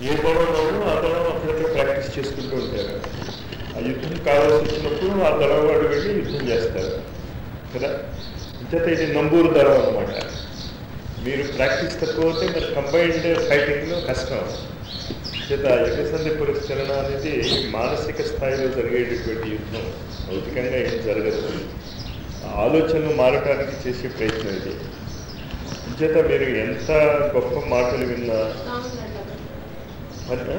ఏ దళంలోనూ ఆ దళం అక్కడక్కడ ప్రాక్టీస్ చేసుకుంటూ ఉంటారు ఆ యుద్ధం కావాల్సి వచ్చినప్పుడు ఆ దళం వాడు వెళ్ళి యుద్ధం చేస్తారు కదా ఇంచేత ఇది నంబూరు దళం అనమాట మీరు ప్రాక్టీస్ తక్కువ అయితే మరి కంబైన్డ్ ఫైటింగ్లో కష్టం చేత యుగసంధి పురస్కరణ అనేది మానసిక స్థాయిలో జరిగేటటువంటి యుద్ధం భౌతికంగా ఏం జరగదు ఆ ఆలోచనలు మారటానికి చేసే ప్రయత్నం ఇది చేత మీరు ఎంత గొప్ప మాటలు విన్నా మరి,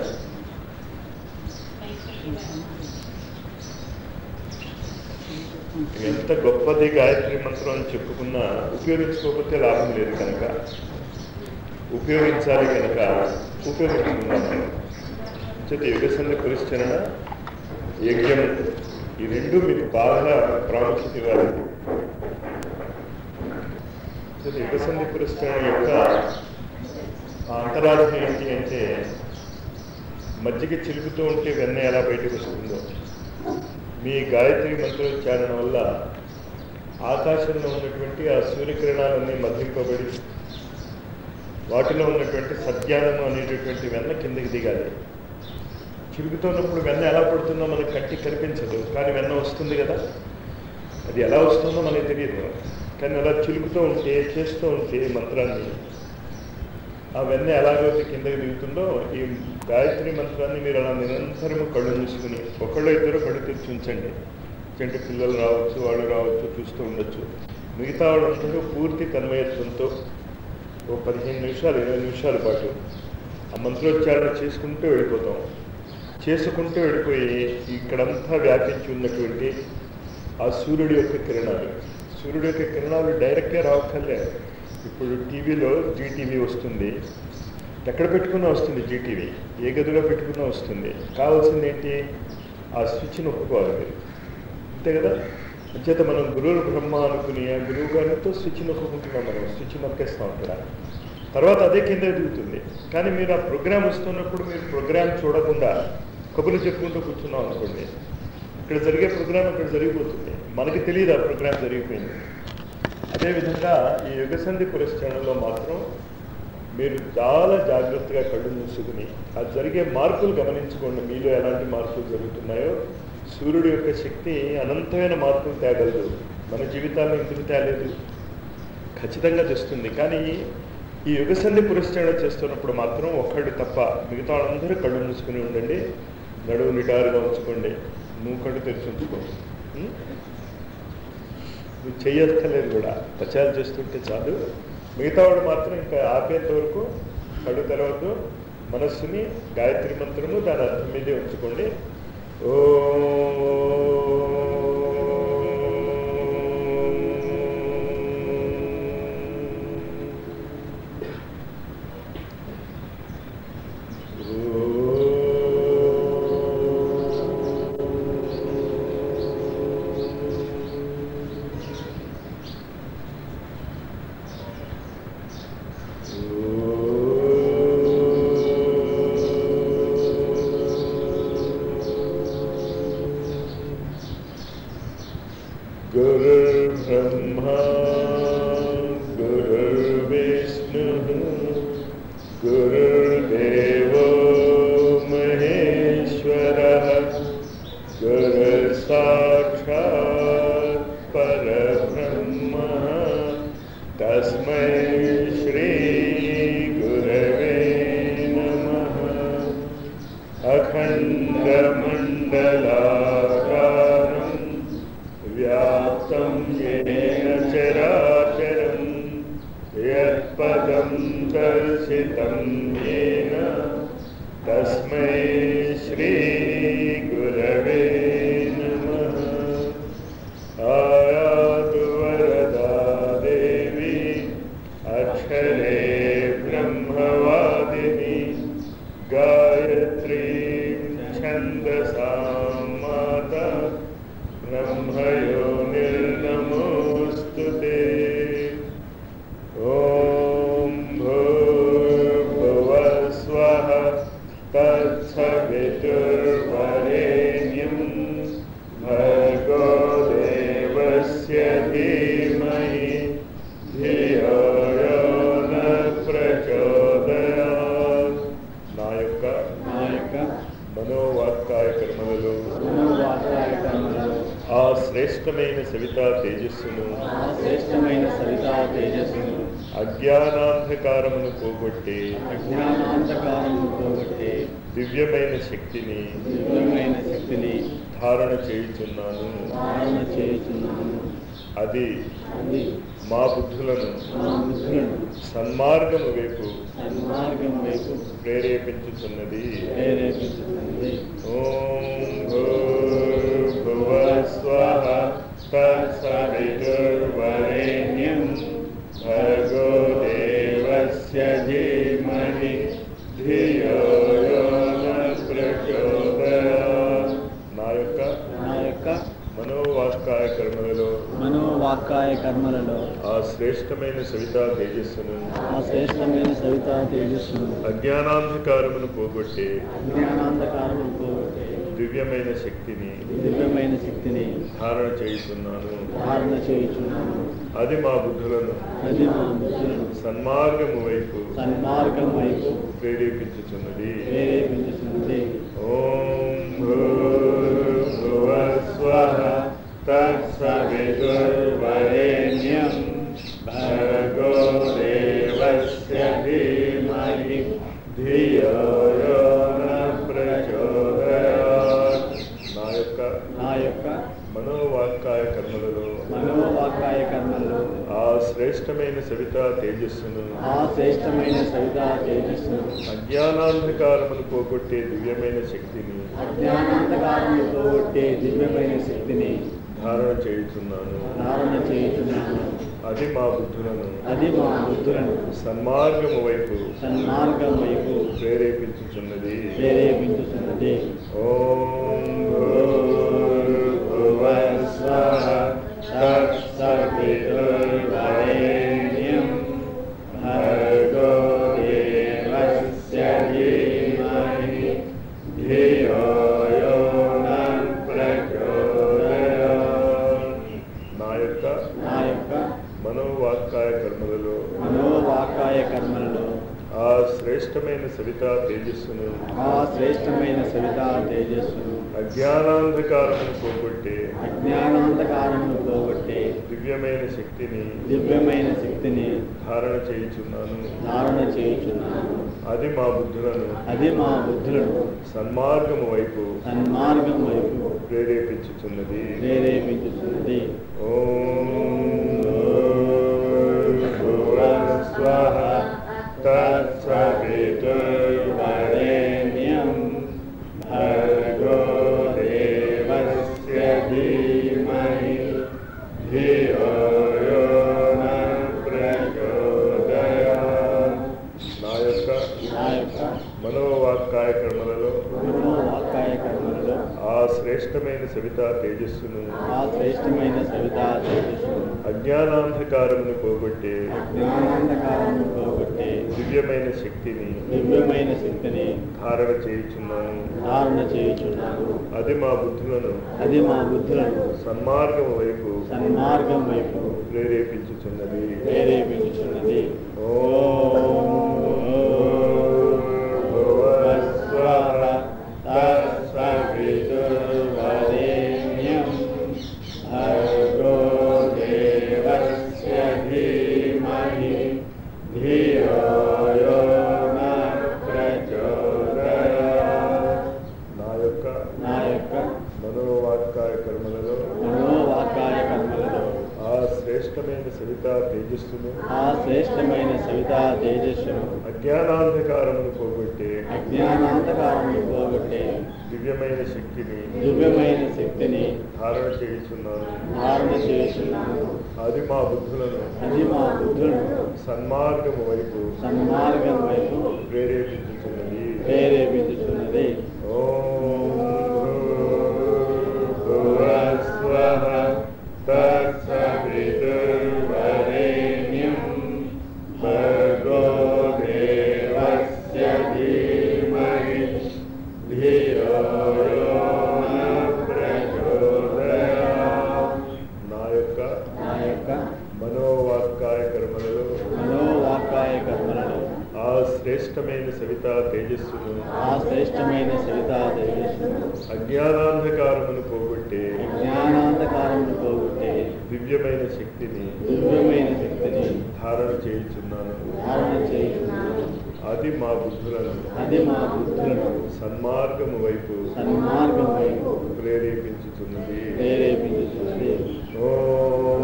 ఎంత గొప్పది గాయత్రి మంత్రం అని చెప్పుకున్నా ఉపయోగించుకోకపోతే లాభం లేదు కనుక ఉపయోగించాలి కనుక ఉపయోగించుకున్నాం చేత యుగసంధి పురస్కరణ యజ్ఞం ఈ రెండు మీకు బాగా ప్రాముఖ్యత ఇవ్వాలి చేత యుగసంధి పురస్కరణ యొక్క ఆ అంతరార్థం ఏంటి అంటే మజ్జిగ చిలుకుతూ ఉంటే వెన్న ఎలా బయటకు వస్తుందో మీ గాయత్రి మంత్రోచ్చారణ వల్ల ఆకాశంలో ఉన్నటువంటి ఆ సూర్యకిరణాలన్నీ మద్దింపబడి వాటిలో ఉన్నటువంటి సద్యానము అనేటటువంటి వెన్న కిందకి దిగాలి చిరుగుతున్నప్పుడు వెన్న ఎలా పడుతుందో మనకి కంటికి కనిపించదు కానీ వెన్న వస్తుంది కదా అది ఎలా వస్తుందో మనకి తెలియదు కానీ అలా చిలుకుతూ ఉంటే చేస్తూ ఉంటే మంత్రాన్ని ఆ వెన్న ఎలాగైతే కిందకి దిగుతుందో ఈ గాయత్రి మంత్రాన్ని మీరు అలా నిరంతరము కళ్ళు మూసుకుని ఒకళ్ళు ఇద్దరు కళ్ళు తెరిచి ఉంచండి చెంటి పిల్లలు రావచ్చు వాళ్ళు రావచ్చు చూస్తూ ఉండొచ్చు మిగతా వాళ్ళందరూ పూర్తి తన్మయత్వంతో ఓ పదిహేను నిమిషాలు ఇరవై నిమిషాల పాటు ఆ మంత్రోచ్చారణ చేసుకుంటూ వెళ్ళిపోతాం చేసుకుంటూ వెళ్ళిపోయి ఇక్కడంతా వ్యాపించి ఉన్నటువంటి ఆ సూర్యుడి యొక్క కిరణాలు సూర్యుడి యొక్క కిరణాలు డైరెక్ట్గా రావక్కర్లే ఇప్పుడు టీవీలో జీటీవీ వస్తుంది ఎక్కడ పెట్టుకున్నా వస్తుంది జీటీవీ ఏ గదిలో పెట్టుకున్నా వస్తుంది కావాల్సింది ఏంటి ఆ స్విచ్ని ఒప్పుకోవాలి మీరు అంతే కదా అంచేత మనం గురువు బ్రహ్మ అనుకుని ఆ గురువు గారితో స్విచ్ నొక్కుంటున్నాం మనం స్విచ్ నొక్కేస్తాం అక్కడ తర్వాత అదే కింద దిగుతుంది కానీ మీరు ఆ ప్రోగ్రామ్ వస్తున్నప్పుడు మీరు ప్రోగ్రామ్ చూడకుండా కబుర్లు చెప్పుకుంటూ కూర్చున్నాం అనుకోండి ఇక్కడ జరిగే ప్రోగ్రామ్ ఇక్కడ జరిగిపోతుంది మనకి తెలియదు ఆ ప్రోగ్రామ్ జరిగిపోయింది అదేవిధంగా ఈ యుగసంధి పురస్కరణలో మాత్రం మీరు చాలా జాగ్రత్తగా కళ్ళు మూసుకుని ఆ జరిగే మార్పులు గమనించుకోండి మీలో ఎలాంటి మార్పులు జరుగుతున్నాయో సూర్యుడి యొక్క శక్తి అనంతమైన మార్పులు తేగలదు మన జీవితాల్లో ఎందుకు తేలేదు ఖచ్చితంగా తెస్తుంది కానీ ఈ యుగసంధి పురస్కరణ చేస్తున్నప్పుడు మాత్రం ఒక్కడు తప్ప మిగతా వాళ్ళందరూ కళ్ళు మూసుకుని ఉండండి నడువు నిటారుగా ఉంచుకోండి నువ్వు కళ్ళు తెరిచి ఉంచుకో ఉం? నువ్వు చెయ్యక్కర్లేదు కూడా పచాలు చేస్తుంటే చాలు మిగతా వాడు మాత్రం ఇంకా ఆపేంత వరకు కళ్ళు తెరవద్దు మనస్సుని గాయత్రి మంత్రము దాని అర్థం మీదే ఉంచుకోండి ఓ गुरुर्ब्रह्मा गुरुर्विष्णुः गुरुर्देवो महेश्वरः गुरुसाक्षात् परब्रह्मः तस्मै श्रीगुरवे नमः अखण्डमण्डलाकारम् व्याप्तं येन चराचरं यत्पदं दर्शितं येन तस्मै श्रीगुरवे नमः आयातु वरदा देवी अक्षरे ब्रह्मवादिनी गायत्रीं छन्दसां माता ब्रह्मयो निर्नमोऽस्तु ते ॐ भूर्भुवस्वः तत्सवितुर्वरेण्यं भर्गो देवस्य धीमहि धियो यो न प्रचोदयात् నా యొక్క నా యొక్క మనోవాక్కాయ కర్మలలో మనోవాకాయ కర్మలలో ఆ శ్రేష్టమైన సవితా తేజస్సును ఆ శ్రేష్టమైన సవితా తేజస్సును అజ్ఞానాంధకారమును పోగొట్టి అజ్ఞానాంధకారము పోగొట్టే దివ్యమైన శక్తిని దివ్యమైన శక్తిని ధారణ చేయుచున్నాను ధారణ చేయుచున్నాను అది అది మా బుద్ధులను మా బుద్ధులను సన్మార్గము వైపు సన్మార్గం వైపు ప్రేరేపించుచున్నది ప్రేరేపించుతుంది ఓం భూర్భువస్వః తత్సవితుర్వరేణ్యం భర్గో దేవస్య ధీమహి ధియో యో న ప్రచోదయాత్. నా యొక్క నా యొక్క మనోవాక్కాయ కర్మలలో మనోవాకాయ కర్మలలో ఆ శ్రేష్టమైన సవితా తేజస్సును ఆ శ్రేష్టమైన సవితా తేజస్సును అజ్ఞానాంధకారమును పోగొట్టే అజ్ఞానాంధకారము పోగొట్టే దివ్యమైన శక్తిని దివ్యమైన శక్తిని ధారణ చేయుచున్నాను ధారణ చేయుచున్నాను అది మా బుద్ధులను అది మా బుద్ధులను సన్మార్గము వైపు సన్మార్గం వైపు ప్రేరేపించుచున్నది ప్రేరేపించుతుంది ఓం భూర్భువస్వః తత్సవితుర్వరేణ్యం భర్గో దేవస్య ధీమహి ధియో యో న ప్రచోదయాత్. నా యొక్క నా యొక్క మనోవాక్కాయ కర్మలలో మనోవాకాయ కర్మల్లో ఆ శ్రేష్టమైన సవితా తేజస్సును ఆ శ్రేష్టమైన సవితా తేజస్సును అజ్ఞానాంధకారమును పోగొట్టే దివ్యమైన శక్తిని అజ్ఞానాంధకారము పోగొట్టే దివ్యమైన శక్తిని ధారణ చేయుచున్నాను ధారణ చేయుచున్నాను అది మా బుద్ధులను అది మా బుద్ధులను సన్మార్గము వైపు సన్మార్గం వైపు ప్రేరేపించుచున్నది ప్రేరేపించుతున్నది ఓం భూర్భువస్వః తత్సవితుర్వరేణ్యం భర్గో దేవస్య ధీమహి ధియో యో న ప్రచోదయాత్. నా యొక్క నా యొక్క మనోవాక్కాయ కర్మలలో మనోవాకాయ కర్మలలో ఆ శ్రేష్టమైన సవితా తేజస్సును ఆ శ్రేష్టమైన సవితా తేజస్సును అజ్ఞానాంధకారమును పోగొట్టే అజ్ఞానాంధకారమును పోగొట్టే దివ్యమైన శక్తిని దివ్యమైన శక్తిని ధారణ చేయుచున్నాను ధారణ చేయుచున్నాను అది మా బుద్ధులను అది మా బుద్ధులను సన్మార్గము వైపు సన్మార్గం వైపు ప్రేరేపించుచున్నది ప్రేరేపించుతున్నది ఓం భూర్భువస్వః తత్సవితుర్వరేణ్యం భర్గో దేవస్య ధీమహి ధియో యో న ప్రచోదయాత్. నా యొక్క నా యొక్క మనోవాక్కాయ కర్మలలో మనోవాకాయ కర్మలలో ఆ శ్రేష్టమైన సవితా తేజస్సును ఆ శ్రేష్టమైన సవితా తేజస్సును అజ్ఞానాంధకారమును పోగొట్టే అజ్ఞానాంధకారమును పోగొట్టే దివ్యమైన శక్తిని దివ్యమైన శక్తిని ధారణ చేయుచున్నాను ధారణ చేయుచున్నాను అది మా బుద్ధులను అది మా బుద్ధులను సన్మార్గం వైపు సన్మార్గం వైపు ప్రేరేపించుచున్నది ప్రేరేపించుచున్నది ఓం భువస్వః తత్సవితుర్వరేణ్యం భర్గో దేవస్య ధీమహి ధియో యో న ప్రచోదయాత్. నా యొక్క నా యొక్క మనోవాక్కాయ కర్మలలో మనోవాకాయ కర్మలలో ఆ శ్రేష్టమైన సవితా తేజస్సును ఆ శ్రేష్టమైన సవితా తేజస్సును అజ్ఞానాంధకారమును పోగొట్టే అజ్ఞానాంధకారమును పోగొట్టే దివ్యమైన శక్తిని దివ్యమైన శక్తిని ధారణ చేయుచున్నాను ధారణ చేస్తున్నాను అది మా బుద్ధులను అది మా బుద్ధులను సన్మార్గము వైపు సన్మార్గం వైపు ప్రేరేపించుతున్నది ప్రేరేపించుతున్నది ఓం భూర్భువస్వః తత్సవితుర్వరేణ్యం భర్గో దేవస్య ధీమహి ధియో యో న ప్రచోదయాత్. నా యొక్క నా యొక్క మనోవాక్కాయ కర్మలలో మనోవాకాయ కర్మలలో ఆ శ్రేష్టమైన సవితా ఆ శ్రేష్టమైన సవితా తేజస్సును అజ్ఞానాంధకారమును పోగొట్టే జ్ఞానాంధకారమును పోగొట్టే దివ్యమైన శక్తిని దివ్యమైన శక్తిని ధారణ చేయుచున్నాను ధారణ చేయుచున్నాను అది మా బుద్ధులను అది మా బుద్ధులను సన్మార్గము వైపు సన్మార్గం వైపు ప్రేరేపించుతున్నది ప్రేరేపించుతున్నది ఓం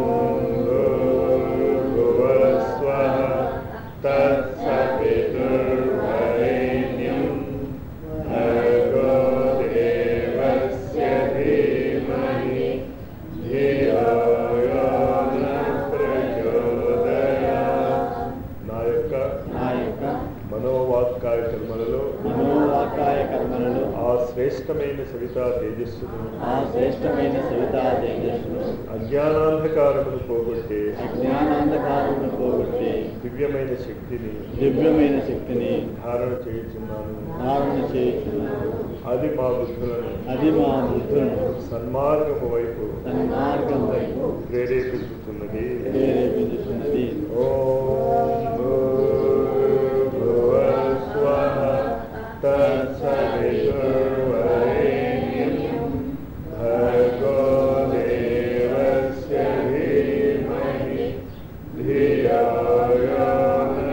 భూర్భువస్వః తత్సవితుర్వరేణ్యం భర్గో దేవస్య ధీమహి ధియో యో న ప్రచోదయాత్. నా యొక్క నా యొక్క మనోవాక్కాయ కర్మలలో మనోవాకాయ కర్మలలో ఆ శ్రేష్టమైన సవితా తేజస్సును ఆ శ్రేష్టమైన సవితా తేజస్సును అజ్ఞానాంధకారమును పోగొట్టే అజ్ఞానాంధకారమును పోగొట్టి దివ్యమైన శక్తిని దివ్యమైన శక్తిని ధారణ చేయుచున్నాను ధారణ చేయుచున్నాను అది మా బుద్ధులను అది మా బుద్ధులను సన్మార్గము వైపు సన్మార్గం వైపు ప్రేరేపించుతున్నది ప్రేరేపించుతున్నది ఓం భూర్భువస్వః తత్సవితుర్వరేణ్యం భర్గో దేవస్య ధీమహి ధియో యో న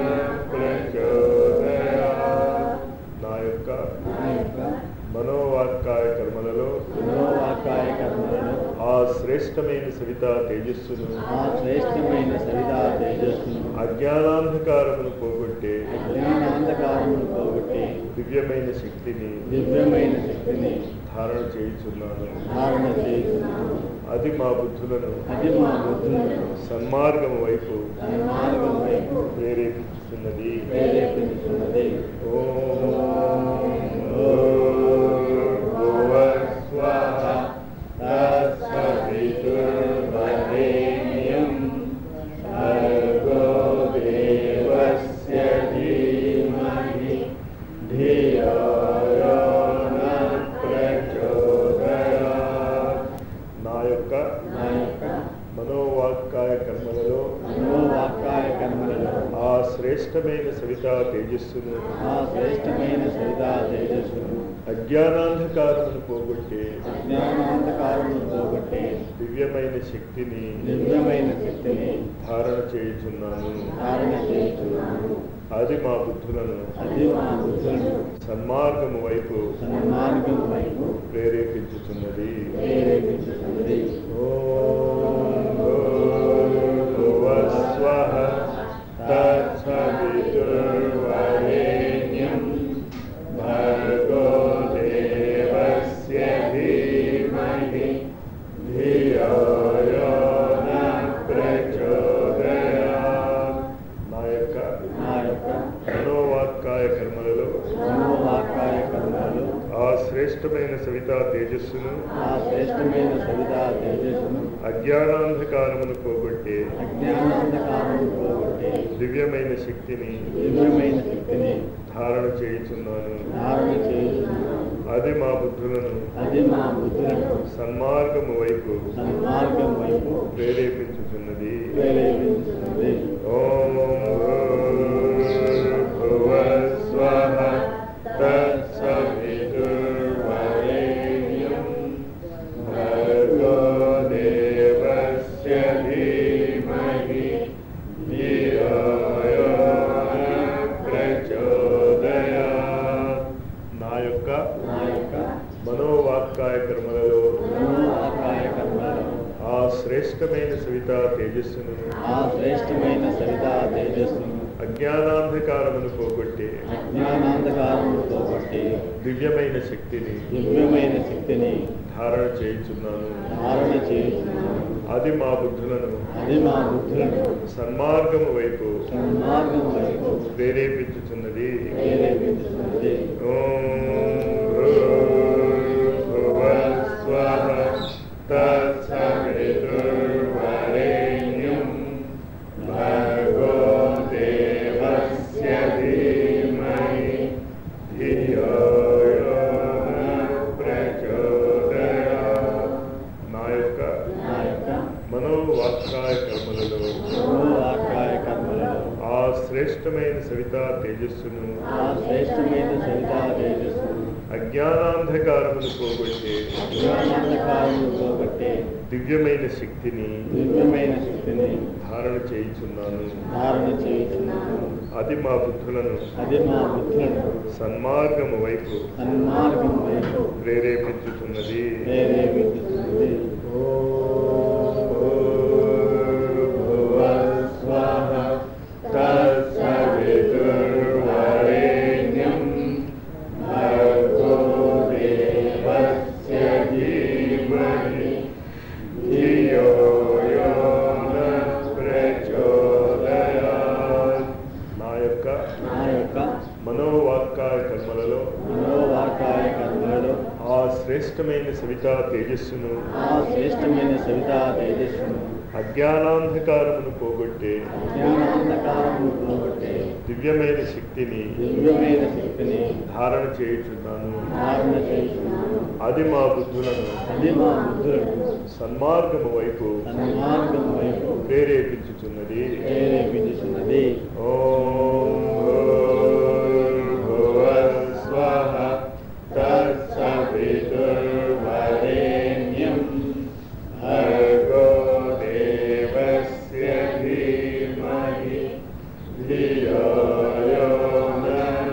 ప్రచోదయాత్. నా యొక్క నా యొక్క మనోవాక్కాయ కర్మలలో మనోవాకాయ కర్మలను ఆ శ్రేష్టమైన సవితా తేజస్సును ఆ శ్రేష్టమైన సవితా తేజస్సును అజ్ఞానాంధకారమును పోగొట్టే అజ్ఞానాంధకారమును పోగొట్టి దివ్యమైన శక్తిని దివ్యమైన శక్తిని ధారణ చేయుచున్నాను ధారణ చేయుచున్నాను అది మా బుద్ధులను అది మా బుద్ధులను సన్మార్గము వైపు సన్మార్గం వైపు ప్రేరేపించుతున్నది ప్రేరేపించుతున్నది ఓం భూర్భువస్వః తత్సవితుర్వరేణ్యం భర్గో దేవస్య ధీమహి ధియో యో న ప్రచోదయాత్. నా యొక్క నా యొక్క మనోవాక్కాయ కర్మలలో మనోవాకాయ కర్మలలో ఆ శ్రేష్టమైన సవితా తేజస్సును ఆ శ్రేష్టమైన సవితా తేజస్సును అజ్ఞానాంధకారమును పోగొట్టే అజ్ఞానాంధకారమును పోగొట్టి దివ్యమైన శక్తిని దివ్యమైన శక్తిని ధారణ చేయుచున్నాను ధారణ చేయుచున్నాను అది మా బుద్ధులను అది మా బుద్ధులను సన్మార్గము వైపు సన్మార్గం వైపు ప్రేరేపించుతున్నది ప్రేరేపించుతున్నది ఓం భూర్భువస్వః తత్సవితుర్వరేణ్యం భర్గో దేవస్య ధీమహి ధియో యో న ప్రచోదయాత్. నా యొక్క నా యొక్క మనోవాక్కాయ కర్మలలో మనోవాకాయ కర్మలలో ఆ శ్రేష్టమైన సవితా తేజస్సును ఆ శ్రేష్టమైన సవితా తేజస్సును అజ్ఞానాంధకారమును పోగొట్టే అజ్ఞానాంధకారమును పోగొట్టి దివ్యమైన శక్తిని దివ్యమైన శక్తిని ధారణ చేయుచున్నాను ధారణ చేయుచున్నాను అది మా బుద్ధులను అది మా బుద్ధులను సన్మార్గము వైపు సన్మార్గం వైపు ప్రేరేపించుతున్నది ప్రేరేపించుతున్నది ఓం భూర్భువస్వః తత్సవితుర్వరేణ్యం భర్గో దేవస్య ధీమహి ధియో యో న ప్రచోదయాత్. నా యొక్క నా యొక్క మనోవాక్కాయ కర్మలలో మనోవాకాయ కర్మలలో ఆ శ్రేష్టమైన సవితా తేజస్సును ఆ శ్రేష్టమైన సవితా తేజస్సును అజ్ఞానాంధకారమును పోగొట్టే అజ్ఞానాంధకారమును పోగొట్టి దివ్యమైన శక్తిని దివ్యమైన శక్తిని ధారణ చేయుచున్నాను ధారణ చేయుచున్నాను అది మా బుద్ధులను అది మా బుద్ధులను సన్మార్గము వైపు సన్మార్గం వైపు ప్రేరేపించుతున్నది ప్రేరేపించుతున్నది ఓం భూర్భువస్వః తత్సవితుర్వరేణ్యం భర్గో దేవస్య ధీమహి ధియో యో న ప్రచోదయాత్. నా యొక్క నా యొక్క మనోవాక్కాయ కర్మలలో మనోవాకాయ కర్మలలో ఆ శ్రేష్టమైన సవితా తేజస్సును ఆ శ్రేష్టమైన సవితా తేజస్సును అజ్ఞానాంధకారమును పోగొట్టే జ్ఞానాంధకారమును పోగొట్టే దివ్యమైన శక్తిని దివ్యమైన శక్తిని ధారణ చేయించున్నాను ధారణ చేయుచున్నాను అది మా బుద్ధులను అది మా బుద్ధులను సన్మార్గము వైపు సన్మార్గం వైపు ప్రేరేపించుతున్నది ప్రేరేపించుతుంది తత్సవితుర్వరేణ్యం భర్గో దేవస్య ధీమహి ధియో యో నః ప్రచోదయాత్. నా యొక్క నా యొక్క మనోవాక్కాయ కర్మలలో మనోవాకాయ కర్మలలో ఆ శ్రేష్టమైన సవితా తేజస్సును ఆ శ్రేష్టమైన సవితా తేజస్సును అజ్ఞానాంధకారమును పోగొట్టే జ్ఞానాంధకారమును పోగొట్టే దివ్యమైన శక్తిని దివ్యమైన శక్తిని ధారణ చేయుచున్నాను ధారణ చేయుచున్నాను అది మా బుద్ధులను అది మా బుద్ధులను సన్మార్గము వైపు సన్మార్గం వైపు ప్రేరేపించుచున్నది ప్రేరేపించుచున్నది ఓం భూర్భువః స్వః తత్సవితుర్వరేణ్యం భర్గో దేవస్య ధీమహి ధియో యో నః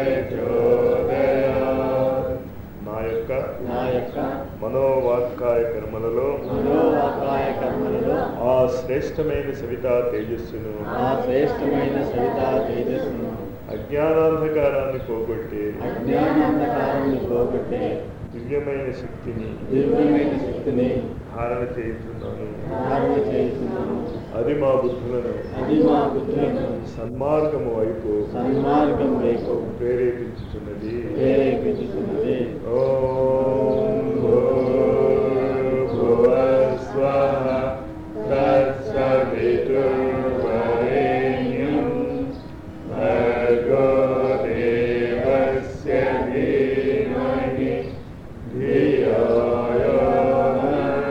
ప్రచోదయాత్. నా యొక్క నా యొక్క మనోవాక్కాయ కర్మలలో మనోవాకాయ కర్మలలో ఆ శ్రేష్టమైన సవితా తేజస్సును ఆ శ్రేష్టమైన సవితా తేజస్సును అజ్ఞానాంధకారాన్ని పోగొట్టే అజ్ఞానాంధకారాన్ని పోగొట్టే దివ్యమైన శక్తిని దివ్యమైన శక్తిని ధారణ చేయుచున్నాను ధారణ చేస్తున్నాను అది మా బుద్ధులను అది మా బుద్ధులను సన్మార్గము వైపు సన్మార్గం వైపు ప్రేరేపించుచున్నది ప్రేరేపించుతున్నది ఓం భూర్భువః స్వః తత్సవితుర్వరేణ్యం భర్గో దేవస్య ధీమహి ధియో యో నః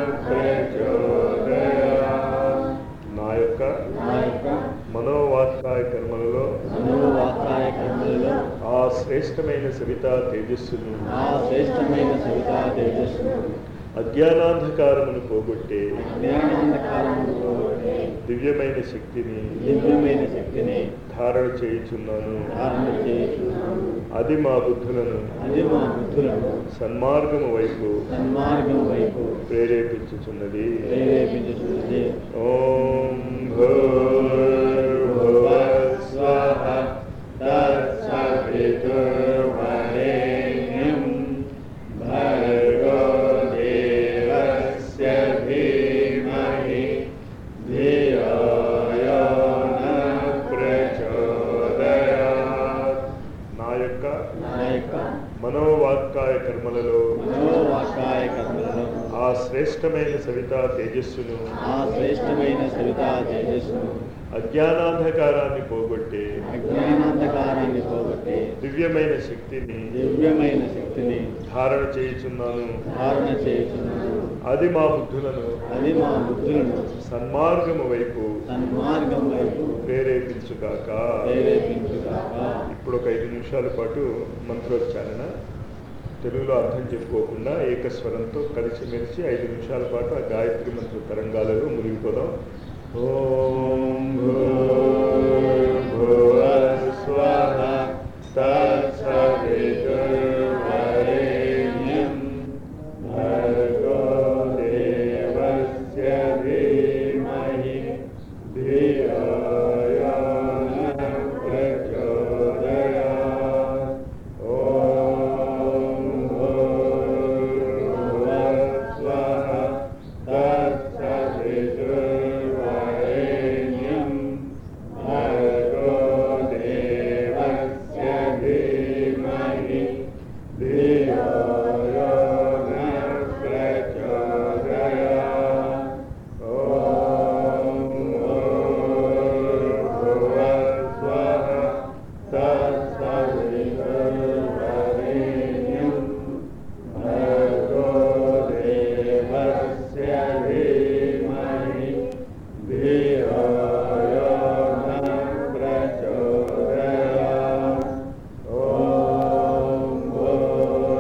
ప్రచోదయాత్. నా యొక్క నా యొక్క మనోవాక్కాయ కర్మలలో మనోవాకాయ కర్మలలో ఆ శ్రేష్టమైన సవితా తేజస్సును ఆ శ్రేష్టమైన సవితా తేజస్సును అజ్ఞానాంధకారమును పోగొట్టే జ్ఞానాంధకారమును పోగొట్టే దివ్యమైన శక్తిని దివ్యమైన శక్తిని ధారణ చేయుచున్నాను ధారణ చేయుచున్నాను అది మా బుద్ధులను అది మా బుద్ధులను సన్మార్గము వైపు సన్మార్గం వైపు ప్రేరేపించుచున్నది ప్రేరేపించుతున్నది ఓం భూర్భువః స్వః తత్సవితుర్వరేణ్యం భర్గో దేవస్య ధీమహి ధియో యో నః ప్రచోదయాత్. నా యొక్క నా యొక్క మనోవాక్కాయ కర్మలలో మనోవాకాయ కర్మలను ఆ శ్రేష్టమైన సవితా తేజస్సును ఆ శ్రేష్టమైన సవితా తేజస్సును అజ్ఞానాంధకారాన్ని పోగొట్టే అజ్ఞానాంధకారాన్ని పోగొట్టి దివ్యమైన శక్తిని దివ్యమైన శక్తిని ధారణ చేయుచున్నాను ధారణ చేయుచున్నాను అది మా బుద్ధులను అది మా బుద్ధులను సన్మార్గము వైపు సన్మార్గం వైపు ప్రేరేపించుగాక ప్రేరేపించుగాక ఇప్పుడు ఒక ఐదు నిమిషాల పాటు మంత్రోచ్చారణ తెలుగులో అర్థం చెప్పుకోకుండా ఏకస్వరంతో కలిసిమెలిసి ఐదు నిమిషాల పాటు ఆ గాయత్రి మంత్ర తరంగాలలో మునిగిపోదాం ఓం భూర్భువః స్వః తత్సవితుర్వరేణ్యం భర్గో దేవస్య ధీమహి ధియో యో నః ప్రచోదయాత్. ఓం భూర్భువః స్వః తత్సవితుర్వరేణ్యం భర్గో దేవస్య ధీమహి ధియో యో నః ప్రచోదయాత్. ఓం భూర్భువః స్వః తత్సవితుర్వరేణ్యం భర్గో దేవస్య ధీమహి ధియో యో నః ప్రచోదయాత్. ఓం భూర్భువః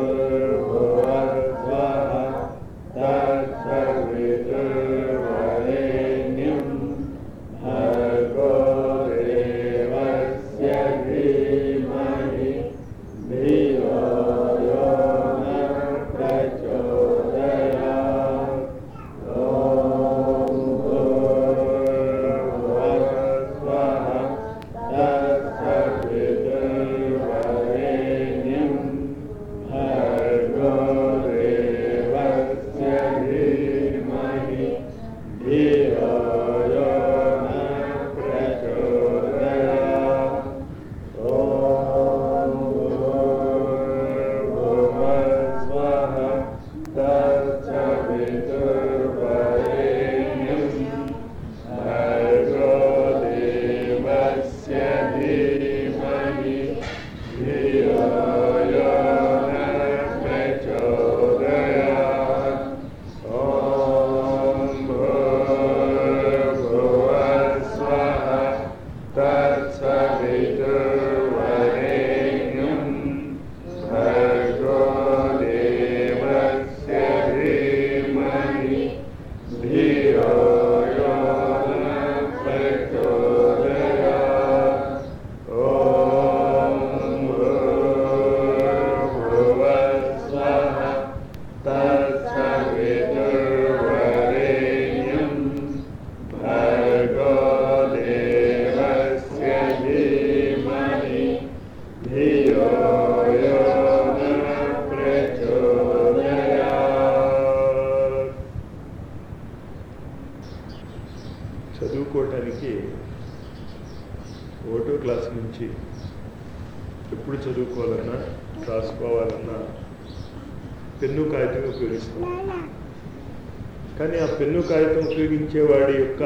నుంచి ఎప్పుడు చదువుకోవాలన్నా రాసుకోవాలన్నా పెన్ను కాగితం ఉపయోగిస్తాం కానీ ఆ పెన్ను కాగితం ఉపయోగించేవాడి యొక్క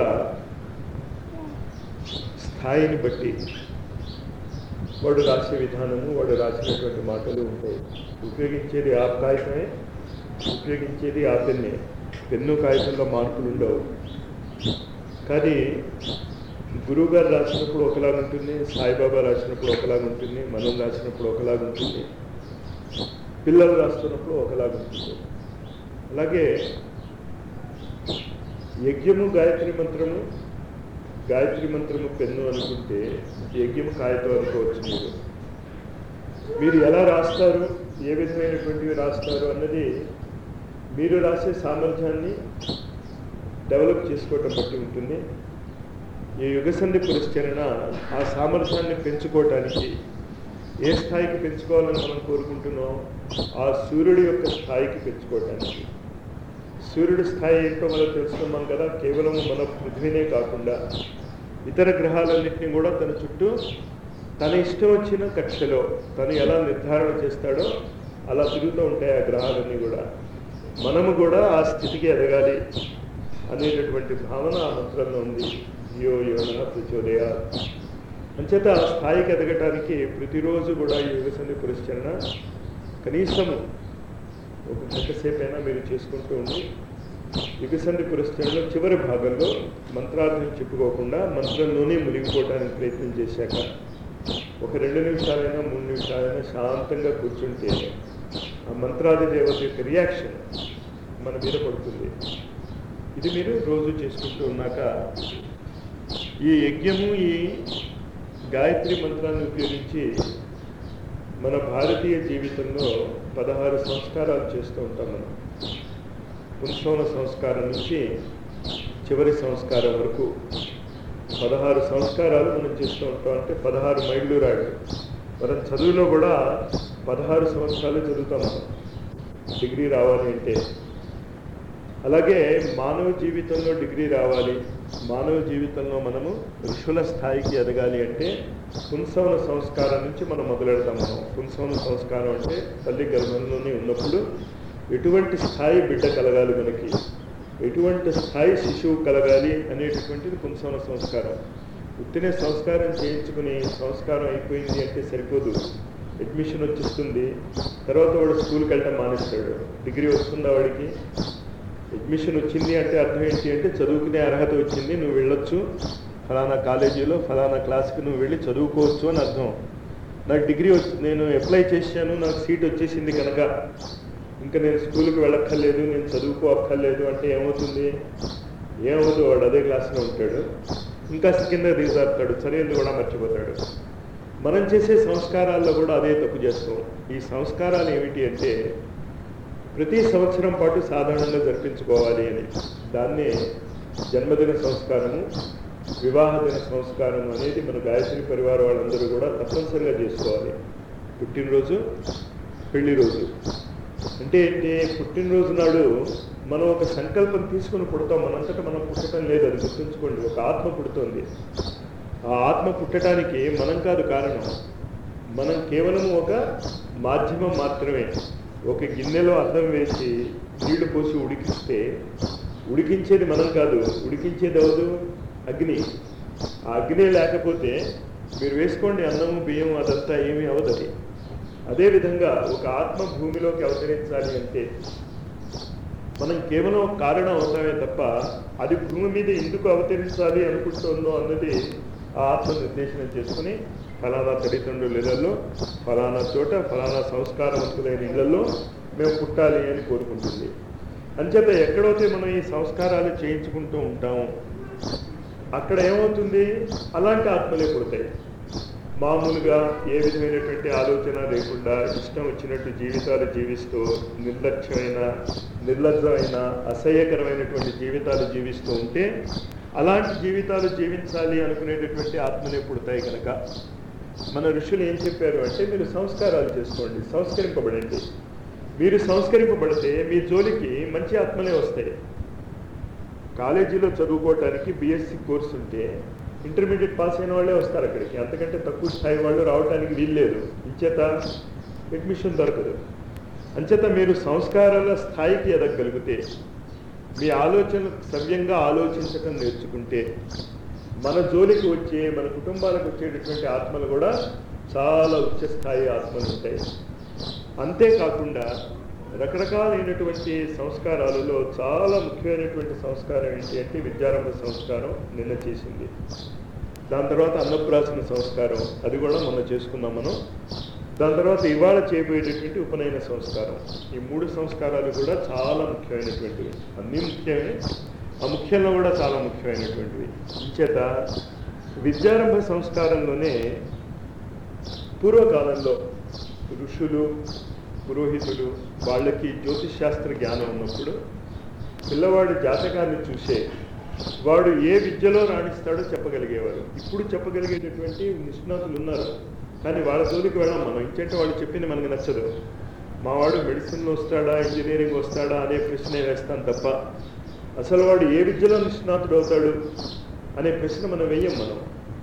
స్థాయిని బట్టి వాడు రాసే విధానము వాడు రాసినటువంటి మాటలు ఉంటాయి ఉపయోగించేది ఆ కాగితమే ఉపయోగించేది ఆ పెన్నే పెన్ను కాగితంలో మార్పులు ఉండవు కానీ గురువు గారు రాసినప్పుడు ఒకలాగా ఉంటుంది సాయిబాబా రాసినప్పుడు ఒకలాగా ఉంటుంది మనం రాసినప్పుడు ఒకలాగా ఉంటుంది పిల్లలు రాస్తున్నప్పుడు ఒకలాగా ఉంటుంది అలాగే యజ్ఞము గాయత్రి మంత్రము గాయత్రి మంత్రము పెన్ను అనుకుంటే యజ్ఞము కాగితం అనుకోవచ్చు మీరు మీరు ఎలా రాస్తారు ఏ విధమైనటువంటివి రాస్తారు అన్నది మీరు రాసే సామర్థ్యాన్ని డెవలప్ చేసుకోవటం బట్టి ఉంటుంది ఈ యుగసంధి పురస్కరణ ఆ సామర్థ్యాన్ని పెంచుకోవటానికి ఏ స్థాయికి పెంచుకోవాలని మనం కోరుకుంటున్నాం ఆ సూర్యుడి యొక్క స్థాయికి పెంచుకోవటానికి సూర్యుడి స్థాయి ఏంటో మనం తెలుసుకున్నాం కదా కేవలం మన పృథ్వీనే కాకుండా ఇతర గ్రహాలన్నింటినీ కూడా తన చుట్టూ తన ఇష్టం వచ్చిన కక్షలో తను ఎలా నిర్ధారణ చేస్తాడో అలా తిరుగుతూ ఉంటాయి ఆ గ్రహాలన్నీ కూడా మనము కూడా ఆ స్థితికి ఎదగాలి అనేటటువంటి భావన ఆ మంత్రంలో ఉంది యో యోన ప్రచోదయ అంచేత ఆ స్థాయికి ఎదగటానికి ప్రతిరోజు కూడా ఈ యుగసంధి పురస్కరణ కనీసము ఒక గంట సేపైనా మీరు చేసుకుంటూ ఉండి యుగసంధి పురస్కరణలో చివరి భాగంలో మంత్రార్థం చెప్పుకోకుండా మంత్రంలోనే మునిగిపోవడానికి ప్రయత్నం చేశాక ఒక రెండు నిమిషాలైనా మూడు నిమిషాలైనా శాంతంగా కూర్చుంటే ఆ మంత్రాది దేవత యొక్క రియాక్షన్ మన మీద పడుతుంది ఇది మీరు రోజు చేసుకుంటూ ఉన్నాక ఈ యజ్ఞము ఈ గాయత్రి మంత్రాన్ని ఉపయోగించి మన భారతీయ జీవితంలో పదహారు సంస్కారాలు చేస్తూ ఉంటాం మనం పుంసవన సంస్కారం నుంచి చివరి సంస్కారం వరకు పదహారు సంస్కారాలు మనం చేస్తూ ఉంటాం అంటే పదహారు మైళ్ళు రాడు మనం చదువులో కూడా పదహారు సంవత్సరాలు చదువుతాం మనం డిగ్రీ రావాలి అంటే అలాగే మానవ జీవితంలో డిగ్రీ రావాలి మానవ జీవితంలో మనము ఋషుల స్థాయికి ఎదగాలి అంటే పుంసవన సంస్కారం నుంచి మనం మొదలెడతాం మనం పుంసవన సంస్కారం అంటే తల్లి గర్భంలోనే ఉన్నప్పుడు ఎటువంటి స్థాయి బిడ్డ కలగాలి మనకి ఎటువంటి స్థాయి శిశువు కలగాలి అనేటటువంటిది పుంసవన సంస్కారం ఉత్తినే సంస్కారం చేయించుకుని సంస్కారం అయిపోయింది అంటే సరిపోదు అడ్మిషన్ వచ్చేస్తుంది తర్వాత వాడు స్కూల్కి వెళ్ళటం మానేస్తాడు డిగ్రీ వస్తుందా వాడికి అడ్మిషన్ వచ్చింది అంటే అర్థం ఏంటి అంటే చదువుకునే అర్హత వచ్చింది నువ్వు వెళ్ళొచ్చు ఫలానా కాలేజీలో ఫలానా క్లాస్కి నువ్వు వెళ్ళి చదువుకోవచ్చు అని అర్థం నాకు డిగ్రీ వచ్చి నేను అప్లై చేశాను నాకు సీట్ వచ్చేసింది కనుక ఇంకా నేను స్కూల్కి వెళ్ళక్కర్లేదు నేను చదువుకో అక్కర్లేదు అంటే ఏమవుతుంది ఏమవుతుంది వాడు అదే క్లాస్లో ఉంటాడు ఇంకా కింద రీజారుతాడు చర్యలు కూడా మర్చిపోతాడు మనం చేసే సంస్కారాల్లో కూడా అదే తప్పు చేస్తాం ఈ సంస్కారాలు ఏమిటి అంటే ప్రతి సంవత్సరం పాటు సాధారణంగా జరిపించుకోవాలి అని దాన్నే జన్మదిన సంస్కారము వివాహ దిన సంస్కారం అనేది మన గాయత్రి పరివార వాళ్ళందరూ కూడా తప్పనిసరిగా చేసుకోవాలి పుట్టినరోజు పెళ్లి రోజు అంటే ఏంటి పుట్టినరోజు నాడు మనం ఒక సంకల్పం తీసుకుని పుడతాం మనంతటా మనం పుట్టడం లేదు అది గుర్తుంచుకోండి ఒక ఆత్మ పుడుతుంది ఆ ఆత్మ పుట్టడానికి మనం కాదు కారణం మనం కేవలం ఒక మాధ్యమం మాత్రమే ఒక గిన్నెలో అన్నం వేసి నీళ్లు పోసి ఉడికిస్తే ఉడికించేది మనం కాదు ఉడికించేది అవదు అగ్ని ఆ అగ్ని లేకపోతే మీరు వేసుకోండి అన్నము బియ్యం అదంతా ఏమీ అవదు అది అదేవిధంగా ఒక ఆత్మ భూమిలోకి అవతరించాలి అంటే మనం కేవలం ఒక కారణం అవుతామే తప్ప అది భూమి మీద ఎందుకు అవతరించాలి అనుకుంటుందో అన్నది ఆ ఆత్మ నిర్దేశనం చేసుకుని ఫలానా తల్లిదండ్రుల ఇళ్లలో ఫలానా చోట ఫలానా సంస్కారవంతులైన ఇళ్లలో మేము పుట్టాలి అని కోరుకుంటుంది అంచేత ఎక్కడైతే మనం ఈ సంస్కారాలు చేయించుకుంటూ ఉంటాము అక్కడ ఏమవుతుంది అలాంటి ఆత్మలే పుడతాయి మామూలుగా ఏ విధమైనటువంటి ఆలోచన లేకుండా ఇష్టం వచ్చినట్టు జీవితాలు జీవిస్తూ నిర్లక్ష్యమైన నిర్లజ్జమైన అసహ్యకరమైనటువంటి జీవితాలు జీవిస్తూ ఉంటే అలాంటి జీవితాలు జీవించాలి అనుకునేటటువంటి ఆత్మలే పుడతాయి కనుక మన ఋషులు ఏం చెప్పారు అంటే మీరు సంస్కారాలు చేసుకోండి సంస్కరింపబడండి మీరు సంస్కరింపబడితే మీ జోలికి మంచి ఆత్మలే వస్తాయి కాలేజీలో చదువుకోవటానికి బీఎస్సీ కోర్సు ఉంటే ఇంటర్మీడియట్ పాస్ అయిన వాళ్ళే వస్తారు అక్కడికి అంతకంటే తక్కువ స్థాయి వాళ్ళు రావడానికి వీల్లేదు ఇంచేత అడ్మిషన్ దొరకదు అంచేత మీరు సంస్కారాల స్థాయికి ఎదగగలిగితే మీ ఆలోచన సవ్యంగా ఆలోచించటం నేర్చుకుంటే మన జోలికి వచ్చే మన కుటుంబాలకు వచ్చేటటువంటి ఆత్మలు కూడా చాలా ఉచ్చ స్థాయి ఆత్మలు ఉంటాయి అంతేకాకుండా రకరకాలైనటువంటి సంస్కారాలలో చాలా ముఖ్యమైనటువంటి సంస్కారం ఏంటి అంటే విద్యారంభ సంస్కారం నిన్న చేసింది దాని తర్వాత అన్నప్రాసన సంస్కారం అది కూడా మొన్న చేసుకున్నాం మనం దాని తర్వాత ఇవాళ చేయబోయేటటువంటి ఉపనయన సంస్కారం ఈ మూడు సంస్కారాలు కూడా చాలా ముఖ్యమైనటువంటివి అన్నీ ముఖ్యమే ఆ ముఖ్యంలో కూడా చాలా ముఖ్యమైనటువంటివి ఇంచేత విద్యారంభ సంస్కారంలోనే పూర్వకాలంలో ఋషులు పురోహితులు వాళ్ళకి జ్యోతిష్ శాస్త్ర జ్ఞానం ఉన్నప్పుడు పిల్లవాడి జాతకాన్ని చూసే వాడు ఏ విద్యలో రాణిస్తాడో చెప్పగలిగేవారు ఇప్పుడు చెప్పగలిగేటటువంటి నిష్ణాతులు ఉన్నారు కానీ వాళ్ళ జోలికి వెళ్ళాం మనం ఇంకంటే వాళ్ళు చెప్పింది మనకు నచ్చదు మా వాడు మెడిసిన్ వస్తాడా ఇంజనీరింగ్ వస్తాడా అనే ప్రశ్నే వేస్తాం తప్ప అసలు వాడు ఏ విద్యలో నిష్ణాతుడు అవుతాడు అనే ప్రశ్న మనం వెయ్యం మనం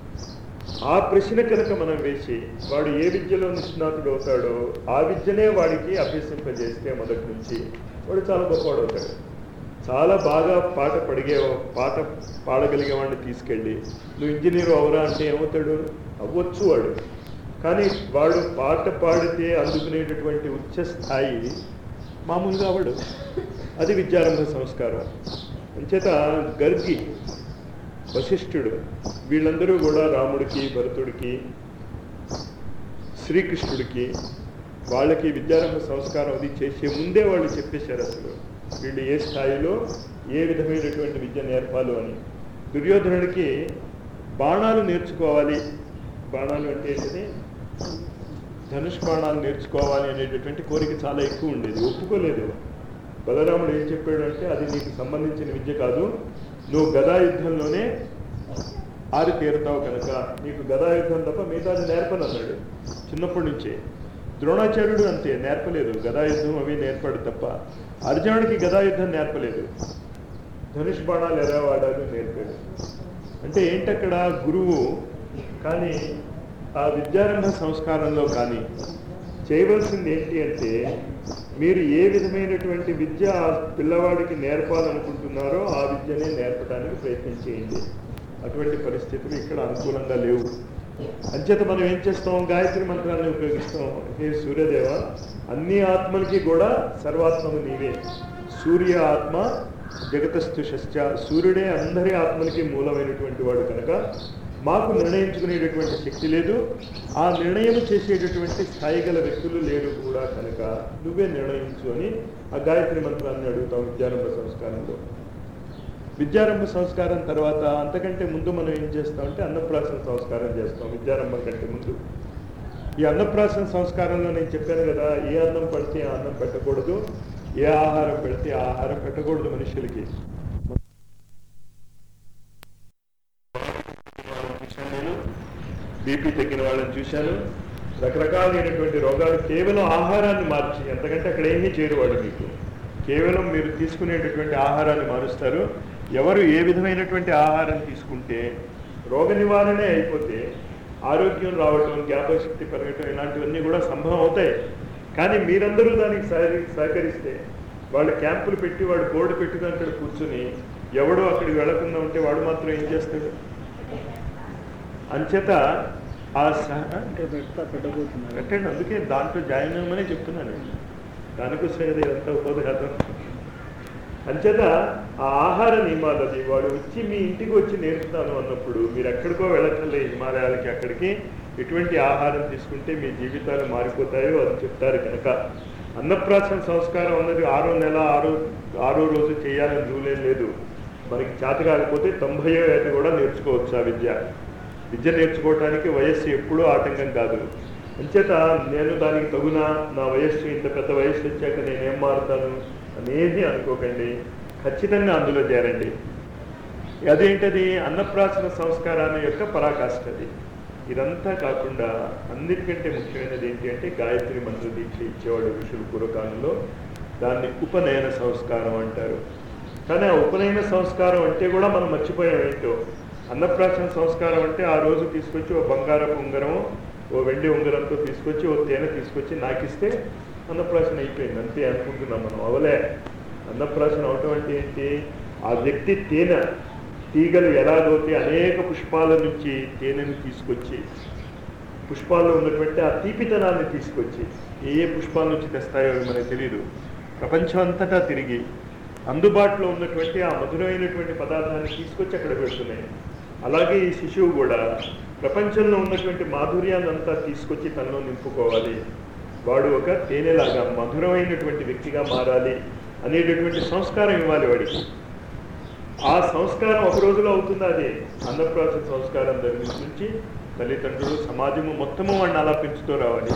ఆ ప్రశ్న కనుక మనం వేసి వాడు ఏ విద్యలో నిష్ణాతుడు అవుతాడో ఆ విద్యనే వాడికి అభ్యసింపజేస్తే మొదటి నుంచి వాడు చాలా గొప్పవాడు అవుతాడు చాలా బాగా పాట పడిగే పాట పాడగలిగే వాడిని తీసుకెళ్ళి నువ్వు ఇంజనీర్ అవరా అంటే ఏమవుతాడు అవ్వచ్చు వాడు కానీ వాడు పాట పాడితే అందుకునేటటువంటి ఉచ్చ స్థాయి మామూలుగా అవడు అది విద్యారంభ సంస్కారం అంచేత గర్గి వశిష్ఠుడు వీళ్ళందరూ కూడా రాముడికి భరతుడికి శ్రీకృష్ణుడికి వాళ్ళకి విద్యారంభ సంస్కారం అది చేసే ముందే వాళ్ళు చెప్పేశారు అసలు వీళ్ళు ఏ స్థాయిలో ఏ విధమైనటువంటి విద్య నేర్పాలు అని దుర్యోధనుడికి బాణాలు నేర్చుకోవాలి బాణాలు అంటే ఏంటని ధనుష్ బాణాలు నేర్చుకోవాలి అనేటటువంటి కోరిక చాలా ఎక్కువ ఉండేది ఒప్పుకోలేదు బలరాముడు ఏం చెప్పాడు అంటే అది నీకు సంబంధించిన విద్య కాదు నువ్వు గదా యుద్ధంలోనే ఆరి తీరుతావు కనుక నీకు గదా యుద్ధం తప్ప మిగతాది నేర్పను అన్నాడు చిన్నప్పటి నుంచే ద్రోణాచార్యుడు అంతే నేర్పలేదు గదా యుద్ధం అవి నేర్పాడు తప్ప అర్జునుడికి గదా యుద్ధం నేర్పలేదు ధనుష్ బాణాలు ఎలా వాడాలో నేర్పాడు అంటే ఏంటక్కడ గురువు కానీ ఆ విద్యారంభ సంస్కారంలో కానీ చేయవలసింది ఏంటి అంటే మీరు ఏ విధమైనటువంటి విద్య ఆ పిల్లవాడికి నేర్పాలనుకుంటున్నారో ఆ విద్యనే నేర్పడానికి ప్రయత్నం చేయండి అటువంటి పరిస్థితులు ఇక్కడ అనుకూలంగా లేవు అంచేత మనం ఏం చేస్తాం గాయత్రి మంత్రాన్ని ఉపయోగిస్తాం హే సూర్యదేవ అన్ని ఆత్మలకి కూడా సర్వాత్మము నీవే సూర్య ఆత్మ జగతస్థుషశ్చ సూర్యుడే అందరి ఆత్మలకి మూలమైనటువంటి వాడు కనుక మాకు నిర్ణయించుకునేటటువంటి శక్తి లేదు ఆ నిర్ణయం చేసేటటువంటి స్థాయి గల వ్యక్తులు లేరు కూడా కనుక నువ్వే నిర్ణయించు అని ఆ గాయత్రి మంత్రాన్ని అడుగుతాం విద్యారంభ సంస్కారంలో విద్యారంభ సంస్కారం తర్వాత అంతకంటే ముందు మనం ఏం చేస్తామంటే అన్నప్రాసన సంస్కారం చేస్తాం విద్యారంభం కంటే ముందు ఈ అన్నప్రాసన సంస్కారంలో నేను చెప్పాను కదా ఏ అన్నం పడితే ఆ అన్నం పెట్టకూడదు ఏ ఆహారం పెడితే ఆ ఆహారం పెట్టకూడదు మనుషులకి చూశాను నేను బీపీ తగ్గిన వాళ్ళని చూశాను రకరకాలైనటువంటి రోగాలు కేవలం ఆహారాన్ని మార్చి ఎంతకంటే అక్కడ ఏమీ చేరువాడు మీకు కేవలం మీరు తీసుకునేటటువంటి ఆహారాన్ని మారుస్తారు ఎవరు ఏ విధమైనటువంటి ఆహారం తీసుకుంటే రోగ నివారణే అయిపోతే ఆరోగ్యం రావటం జ్ఞాపకశక్తి పెరగటం ఇలాంటివన్నీ కూడా సంభవం అవుతాయి కానీ మీరందరూ దానికి సహకరి సహకరిస్తే వాళ్ళు క్యాంపులు పెట్టి వాడు బోర్డు పెట్టుకుని అక్కడ కూర్చుని ఎవడో అక్కడికి వెళ్లకుండా ఉంటే వాడు మాత్రం ఏం చేస్తాడు అంచేత ఆ సహ అంటే పెడతా పెట్టబోతున్నారు కట్టండి అందుకే దాంట్లో జాయిన్ అవ్వమని చెప్తున్నాను దానికోసం కదా ఇదంతా ఉపోద్ఘాతం అంచేత ఆ ఆహార నియమాలు అది వాడు వచ్చి మీ ఇంటికి వచ్చి నేర్పుతాను అన్నప్పుడు మీరు ఎక్కడికో వెళ్ళక్కర్లే హిమాలయాలకి అక్కడికి ఎటువంటి ఆహారం తీసుకుంటే మీ జీవితాలు మారిపోతాయో అది చెప్తారు కనుక అన్నప్రాసన సంస్కారం అన్నది ఆరో నెల ఆరో ఆరో రోజు చేయాలని రూలేం లేదు మనకి చేత కాకపోతే తొంభయో ఏట కూడా నేర్చుకోవచ్చు ఆ విద్య విద్య నేర్చుకోవటానికి వయస్సు ఎప్పుడూ ఆటంకం కాదు అంచేత నేను దానికి తగునా నా వయస్సు ఇంత పెద్ద వయస్సు వచ్చాక నేనేం మారుతాను అనేది అనుకోకండి ఖచ్చితంగా అందులో చేరండి అదేంటది అన్నప్రాసన సంస్కారాన్ని యొక్క పరాకాష్ఠ అది ఇదంతా కాకుండా అన్నిటికంటే ముఖ్యమైనది ఏంటి అంటే గాయత్రి మంత్ర దీక్ష ఇచ్చేవాడు ఋషులు పూర్వకాలంలో దాన్ని ఉపనయన సంస్కారం అంటారు కానీ ఆ ఉపనయన సంస్కారం అంటే కూడా మనం మర్చిపోయాం ఏంటో అన్నప్రాసన సంస్కారం అంటే ఆ రోజు తీసుకొచ్చి ఓ బంగారపు ఉంగరం ఓ వెండి ఉంగరంతో తీసుకొచ్చి ఓ తేనె తీసుకొచ్చి నాకిస్తే అన్నప్రాసన అయిపోయింది అంతే అనుకుంటున్నాం మనం అవలే అన్నప్రాసన అవటం అంటే ఏంటి ఆ వ్యక్తి తేనె తీగలు ఎలాగైతే అనేక పుష్పాల నుంచి తేనెను తీసుకొచ్చి పుష్పాల్లో ఉన్నటువంటి ఆ తీపితనాన్ని తీసుకొచ్చి ఏ ఏ పుష్పాల నుంచి తెస్తాయో అవి మనకు తెలియదు ప్రపంచం అంతటా తిరిగి అందుబాటులో ఉన్నటువంటి ఆ మధురమైనటువంటి పదార్థాన్ని తీసుకొచ్చి అక్కడ పెడుతున్నాయి అలాగే ఈ శిశువు కూడా ప్రపంచంలో ఉన్నటువంటి మాధుర్యాన్ని అంతా తీసుకొచ్చి తనలో నింపుకోవాలి వాడు ఒక తేనెలాగా మధురమైనటువంటి వ్యక్తిగా మారాలి అనేటటువంటి సంస్కారం ఇవ్వాలి వాడికి ఆ సంస్కారం ఒక రోజులో అవుతుంది అది అన్నప్రాసన సంస్కారం దగ్గర నుంచి తల్లిదండ్రులు సమాజము మొత్తము వాడిని అలా పెంచుతూ రావాలి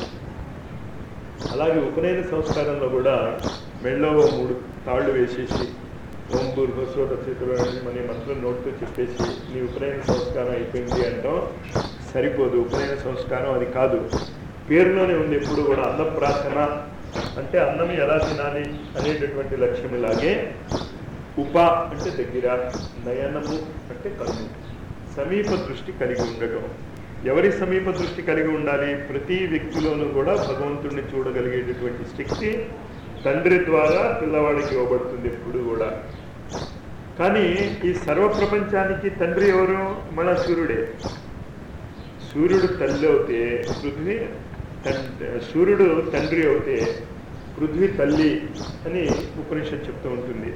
అలాగే ఉపనయన సంస్కారంలో కూడా మెళ్ళో ఓ మూడు తాళ్ళు వేసేసి ఓం భూర్భస్వ మన మంత్రం నోటితో చెప్పేసి నీ ఉపనయన సంస్కారం అయిపోయింది అంటాం సరిపోదు ఉపనయన సంస్కారం అది కాదు పేరులోనే ఉంది ఎప్పుడు కూడా అన్నప్రాసన అంటే అన్నం ఎలా తినాలి అనేటటువంటి లక్ష్యం ఇలాగే ఉప అంటే దగ్గర నయనము అంటే కన్ను సమీప దృష్టి కలిగి ఉండటం ఎవరి సమీప దృష్టి కలిగి ఉండాలి ప్రతి వ్యక్తిలోనూ కూడా భగవంతుడిని చూడగలిగేటటువంటి శక్తి తండ్రి ద్వారా పిల్లవాడికి ఇవ్వబడుతుంది ఎప్పుడు కూడా కానీ ఈ సర్వ ప్రపంచానికి తండ్రి ఎవరు మన సూర్యుడే సూర్యుడు తల్లి అవుతే పృథ్వీ తండ్రి సూర్యుడు తండ్రి అవుతే పృథ్వీ తల్లి అని ఉపనిషత్ చెప్తూ ఉంటుంది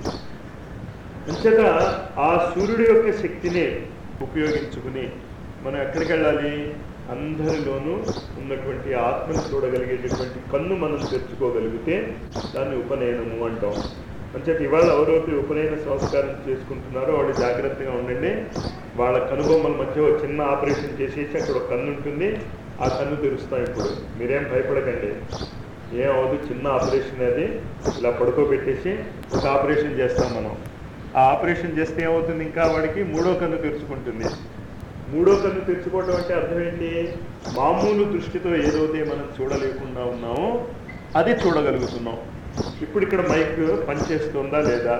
అంచేత ఆ సూర్యుడి యొక్క శక్తిని ఉపయోగించుకుని మనం ఎక్కడికి వెళ్ళాలి అందరిలోనూ ఉన్నటువంటి ఆత్మను చూడగలిగేటటువంటి కన్ను మనం తెచ్చుకోగలిగితే దాన్ని ఉపనయనము అంటాం అంచేత ఇవాళ ఎవరైతే ఉపనయన సంస్కారం చేసుకుంటున్నారో వాళ్ళు జాగ్రత్తగా ఉండండి వాళ్ళ కనుబొమ్మల మధ్య ఒక చిన్న ఆపరేషన్ చేసేసి అక్కడ ఒక కన్ను ఉంటుంది ఆ కన్ను తెరుస్తాం ఇప్పుడు మీరేం భయపడకండి ఏం అవదు చిన్న ఆపరేషన్ అది ఇలా పడుకోబెట్టేసి ఒక ఆపరేషన్ చేస్తాం మనం ఆ ఆపరేషన్ చేస్తే ఏమవుతుంది ఇంకా వాడికి మూడో కన్ను తెరుచుకుంటుంది మూడో కన్ను తెరుచుకోవడం అంటే అర్థం ఏంటి మామూలు దృష్టితో ఏదైతే మనం చూడలేకుండా ఉన్నామో అది చూడగలుగుతున్నాం ఇప్పుడు ఇక్కడ మైక్ పనిచేస్తుందా లేదా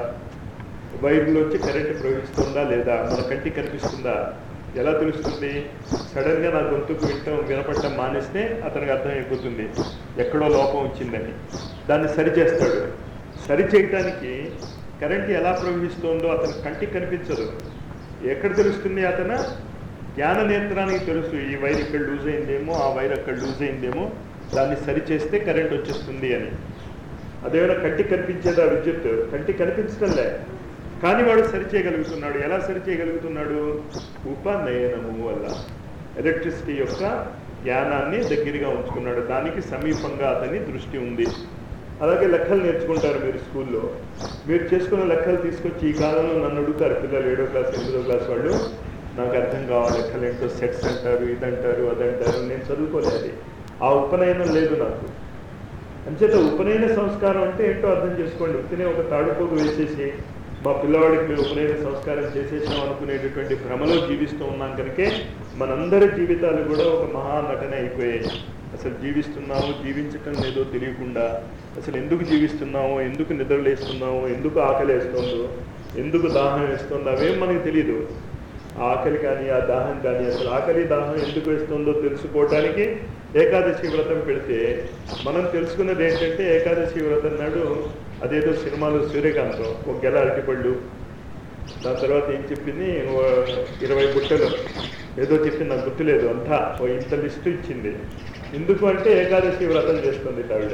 వైర్లోంచి కరెంట్ ప్రవహిస్తుందా లేదా మన కంటికి కనిపిస్తుందా ఎలా తెలుస్తుంది సడన్ గా నా గొంతుకు వింటం వినపడటం మానేస్తే అతనికి అర్థం అయిపోతుంది ఎక్కడో లోపం వచ్చిందని దాన్ని సరి చేస్తాడు సరి చేయటానికి కరెంట్ ఎలా ప్రవహిస్తుందో అతని కంటికి కనిపించదు ఎక్కడ తెలుస్తుంది అతను జ్ఞాన నేత్రానికి తెలుసు ఈ వైర్ ఇక్కడ లూజ్ అయిందేమో ఆ వైర్ అక్కడ లూజ్ అయిందేమో దాన్ని సరి చేస్తే కరెంట్ వచ్చేస్తుంది అని అదేమైనా కంటికి కనిపించేదా విద్యుత్ కంటికి కనిపించడంలే కానీ వాడు సరి చేయగలుగుతున్నాడు ఎలా సరి చేయగలుగుతున్నాడు ఉపనయనము వల్ల ఎలక్ట్రిసిటీ యొక్క జ్ఞానాన్ని దగ్గరగా ఉంచుకున్నాడు దానికి సమీపంగా అతని దృష్టి ఉంది అలాగే లెక్కలు నేర్చుకుంటారు మీరు స్కూల్లో మీరు చేసుకున్న లెక్కలు తీసుకొచ్చి ఈ కాలంలో నన్ను అడుగుతారు పిల్లలు ఏడో క్లాస్ ఎనిమిదో క్లాస్ వాళ్ళు నాకు అర్థం కావాలి లెక్కలు ఏంటో సెట్స్ అంటారు ఇదంటారు అదంటారు నేను చదువుకోలేదు ఆ ఉపనయనం లేదు నాకు అంచేత ఉపనయన సంస్కారం అంటే ఏంటో అర్థం చేసుకోండి ఉత్తినే ఒక తాడుపోగు వేసేసి మా పిల్లవాడికి మేము ఉపనయన సంస్కారం చేసేసాం అనుకునేటటువంటి భ్రమలో జీవిస్తూ ఉన్నాం కనుకే మనందరి జీవితాలు కూడా ఒక మహా నటన అయిపోయాయి అసలు జీవిస్తున్నాము జీవించటం లేదో తెలియకుండా అసలు ఎందుకు జీవిస్తున్నామో ఎందుకు నిద్రలేస్తున్నామో ఎందుకు ఆకలి వేస్తుందో ఎందుకు దాహం వేస్తుందో అవేం మనకు తెలియదు ఆ ఆకలి కానీ ఆ దాహం కానీ అసలు ఆకలి దాహం ఎందుకు వేస్తుందో తెలుసుకోవటానికి ఏకాదశి వ్రతం పెడితే మనం తెలుసుకున్నది ఏంటంటే ఏకాదశి వ్రతం నాడు అదేదో సినిమాలో సూర్యకాంతం ఒక గెల అరటిపళ్ళు దాని తర్వాత ఏం చెప్పింది ఓ ఇరవై బుట్టలు ఏదో చెప్పింది నాకు గుర్తులేదు అంతా ఓ ఇంత లిస్టు ఇచ్చింది ఎందుకు అంటే ఏకాదశి వ్రతం చేస్తుంది ఆవిడ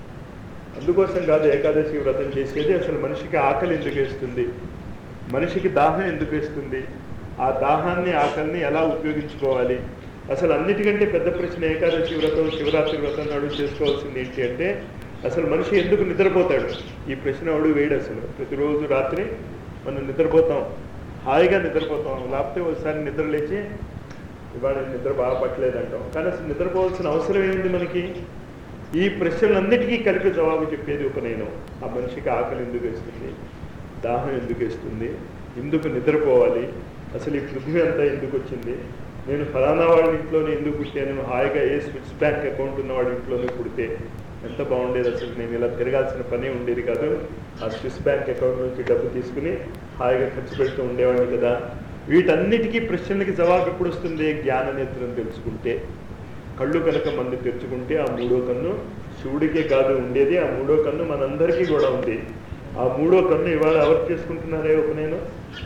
అందుకోసం కాదు ఏకాదశి వ్రతం చేసేది అసలు మనిషికి ఆకలి ఎందుకు వేస్తుంది మనిషికి దాహం ఎందుకు వేస్తుంది ఆ దాహాన్ని ఆకలిని ఎలా ఉపయోగించుకోవాలి అసలు అన్నిటికంటే పెద్ద ప్రశ్న ఏకాదశి వ్రతం శివరాత్రి వ్రతం నాడు చేసుకోవాల్సింది ఏంటి అంటే అసలు మనిషి ఎందుకు నిద్రపోతాడు ఈ ప్రశ్న వాడు వేయడు అసలు ప్రతిరోజు రాత్రి మనం నిద్రపోతాం హాయిగా నిద్రపోతాం లేకపోతే ఒకసారి నిద్ర లేచి ఇవాళ నిద్ర బాగా పట్టలేదంటాం కానీ అసలు నిద్రపోవాల్సిన అవసరం ఏముంది మనకి ఈ ప్రశ్నలన్నిటికీ కలిపి జవాబు చెప్పేది ఉపనయనం ఆ మనిషికి ఆకలి ఎందుకు వేస్తుంది దాహం ఎందుకు వేస్తుంది ఎందుకు నిద్రపోవాలి అసలు ఈ పృథ్వీ అంతా ఎందుకు వచ్చింది నేను ఫలానా వాళ్ళ ఇంట్లోనే ఎందుకు పుట్టాను హాయిగా ఏ స్విచ్ బ్యాంక్ అకౌంట్ ఉన్న వాళ్ళ ఇంట్లోనే పుడితే ఎంత బాగుండేది అసలు నేను ఇలా తిరగాల్సిన పని ఉండేది కాదు ఆ స్విస్ బ్యాంక్ అకౌంట్ నుంచి డబ్బు తీసుకుని హాయిగా ఖర్చు పెడుతూ ఉండేవాడిని కదా వీటన్నిటికీ ప్రశ్నలకి జవాబు ఎప్పుడు వస్తుంది జ్ఞాన నేత్రం తెలుసుకుంటే కళ్ళు కనుక మంది తెరుచుకుంటే ఆ మూడో కన్ను శివుడికే కాదు ఉండేది ఆ మూడో కన్ను మనందరికీ కూడా ఉంది ఆ మూడో కన్ను ఇవాళ ఎవరు చేసుకుంటున్నారే ఉపనయనం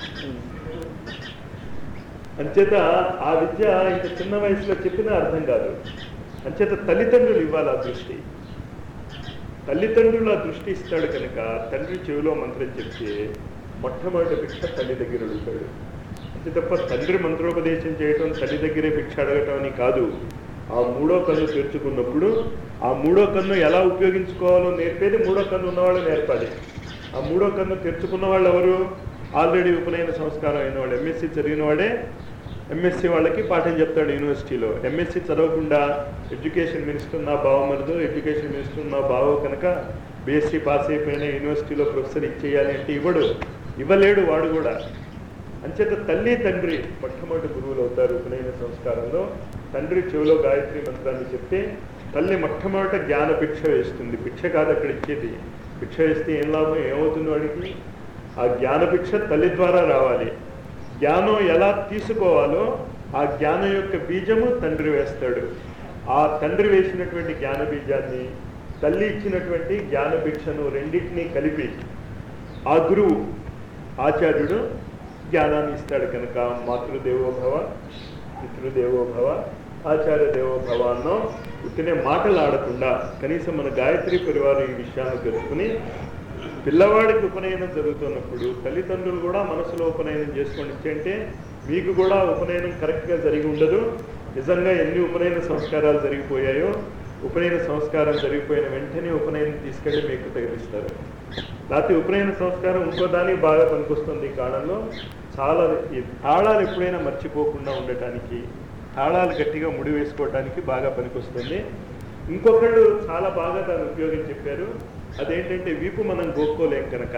అంచేత ఆ విద్య ఇంత చిన్న వయసులో చెప్పినా అర్థం కాదు అంచేత తల్లిదండ్రులు ఇవ్వాలి ఆ దృష్టి తల్లిదండ్రులు ఆ దృష్టి ఇస్తాడు కనుక తండ్రి చెవిలో మంత్రం చెప్తే మొట్టమొదటి భిక్ష తల్లి దగ్గర అడుగుతాడు అంతే తప్ప తండ్రి మంత్రోపదేశం చేయటం తల్లి దగ్గరే భిక్ష అడగటం అని కాదు ఆ మూడో కన్ను తెరుచుకున్నప్పుడు ఆ మూడో కన్ను ఎలా ఉపయోగించుకోవాలో నేర్పేది మూడో కన్ను ఉన్నవాళ్ళు నేర్పాలి ఆ మూడో కన్ను తెరుచుకున్న వాళ్ళు ఎవరు ఆల్రెడీ ఉపనయన సంస్కారం అయిన వాళ్ళు ఎంఎస్సి చదివిన వాడే ఎంఎస్సి వాళ్ళకి పాఠం చెప్తాడు యూనివర్సిటీలో ఎంఎస్సి చదవకుండా ఎడ్యుకేషన్ మినిస్టర్ నా బావమరుదు ఎడ్యుకేషన్ మినిస్టర్ నా బావ కనుక బీఎస్సీ పాస్ అయిపోయిన యూనివర్సిటీలో ప్రొఫెసర్ ఇచ్చేయాలి అంటే ఇవ్వడు ఇవ్వలేడు వాడు కూడా అంచేత తల్లి తండ్రి మొట్టమొదటి గురువులు అవుతారు ఉపనయన సంస్కారంలో తండ్రి చెవిలో గాయత్రి మంత్రాన్ని చెప్తే తల్లి మొట్టమొదట జ్ఞాన భిక్ష వేస్తుంది భిక్ష కాదు అక్కడ ఇచ్చేది భిక్ష వేస్తే ఏం లాభం ఏమవుతుంది వాడికి ఆ జ్ఞాన భిక్ష తల్లి ద్వారా రావాలి జ్ఞానం ఎలా తీసుకోవాలో ఆ జ్ఞానం యొక్క బీజము తండ్రి వేస్తాడు ఆ తండ్రి వేసినటువంటి జ్ఞాన బీజాన్ని తల్లి ఇచ్చినటువంటి జ్ఞాన భిక్షను రెండింటినీ కలిపి ఆ గురువు ఆచార్యుడు జ్ఞానాన్ని ఇస్తాడు కనుక మాతృదేవోభవ పితృదేవోభవ ఆచార్య దేవోభవ అన్నో ఉట్టినే మాటలు ఆడకుండా కనీసం మన గాయత్రి పరివారం ఈ విషయాన్ని తెలుసుకుని పిల్లవాడికి ఉపనయనం జరుగుతున్నప్పుడు తల్లిదండ్రులు కూడా మనసులో ఉపనయనం చేసుకోండి అంటే మీకు కూడా ఉపనయనం కరెక్ట్గా జరిగి ఉండదు నిజంగా ఎన్ని ఉపనయన సంస్కారాలు జరిగిపోయాయో ఉపనయన సంస్కారం జరిగిపోయిన వెంటనే ఉపనయనం తీసుకెళ్ళి మీకు తగిలిస్తారు లేకపోతే ఉపనయన సంస్కారం ఇంకో దానికి బాగా పనికొస్తుంది ఈ కాలంలో చాలా ఈ తాళాలు ఎప్పుడైనా మర్చిపోకుండా ఉండటానికి తాళాలు గట్టిగా ముడి వేసుకోవడానికి బాగా పనికొస్తుంది ఇంకొకళ్ళు చాలా బాగా దాన్ని ఉపయోగం చెప్పారు అదేంటంటే వీపు మనం గోక్కోలేం కనుక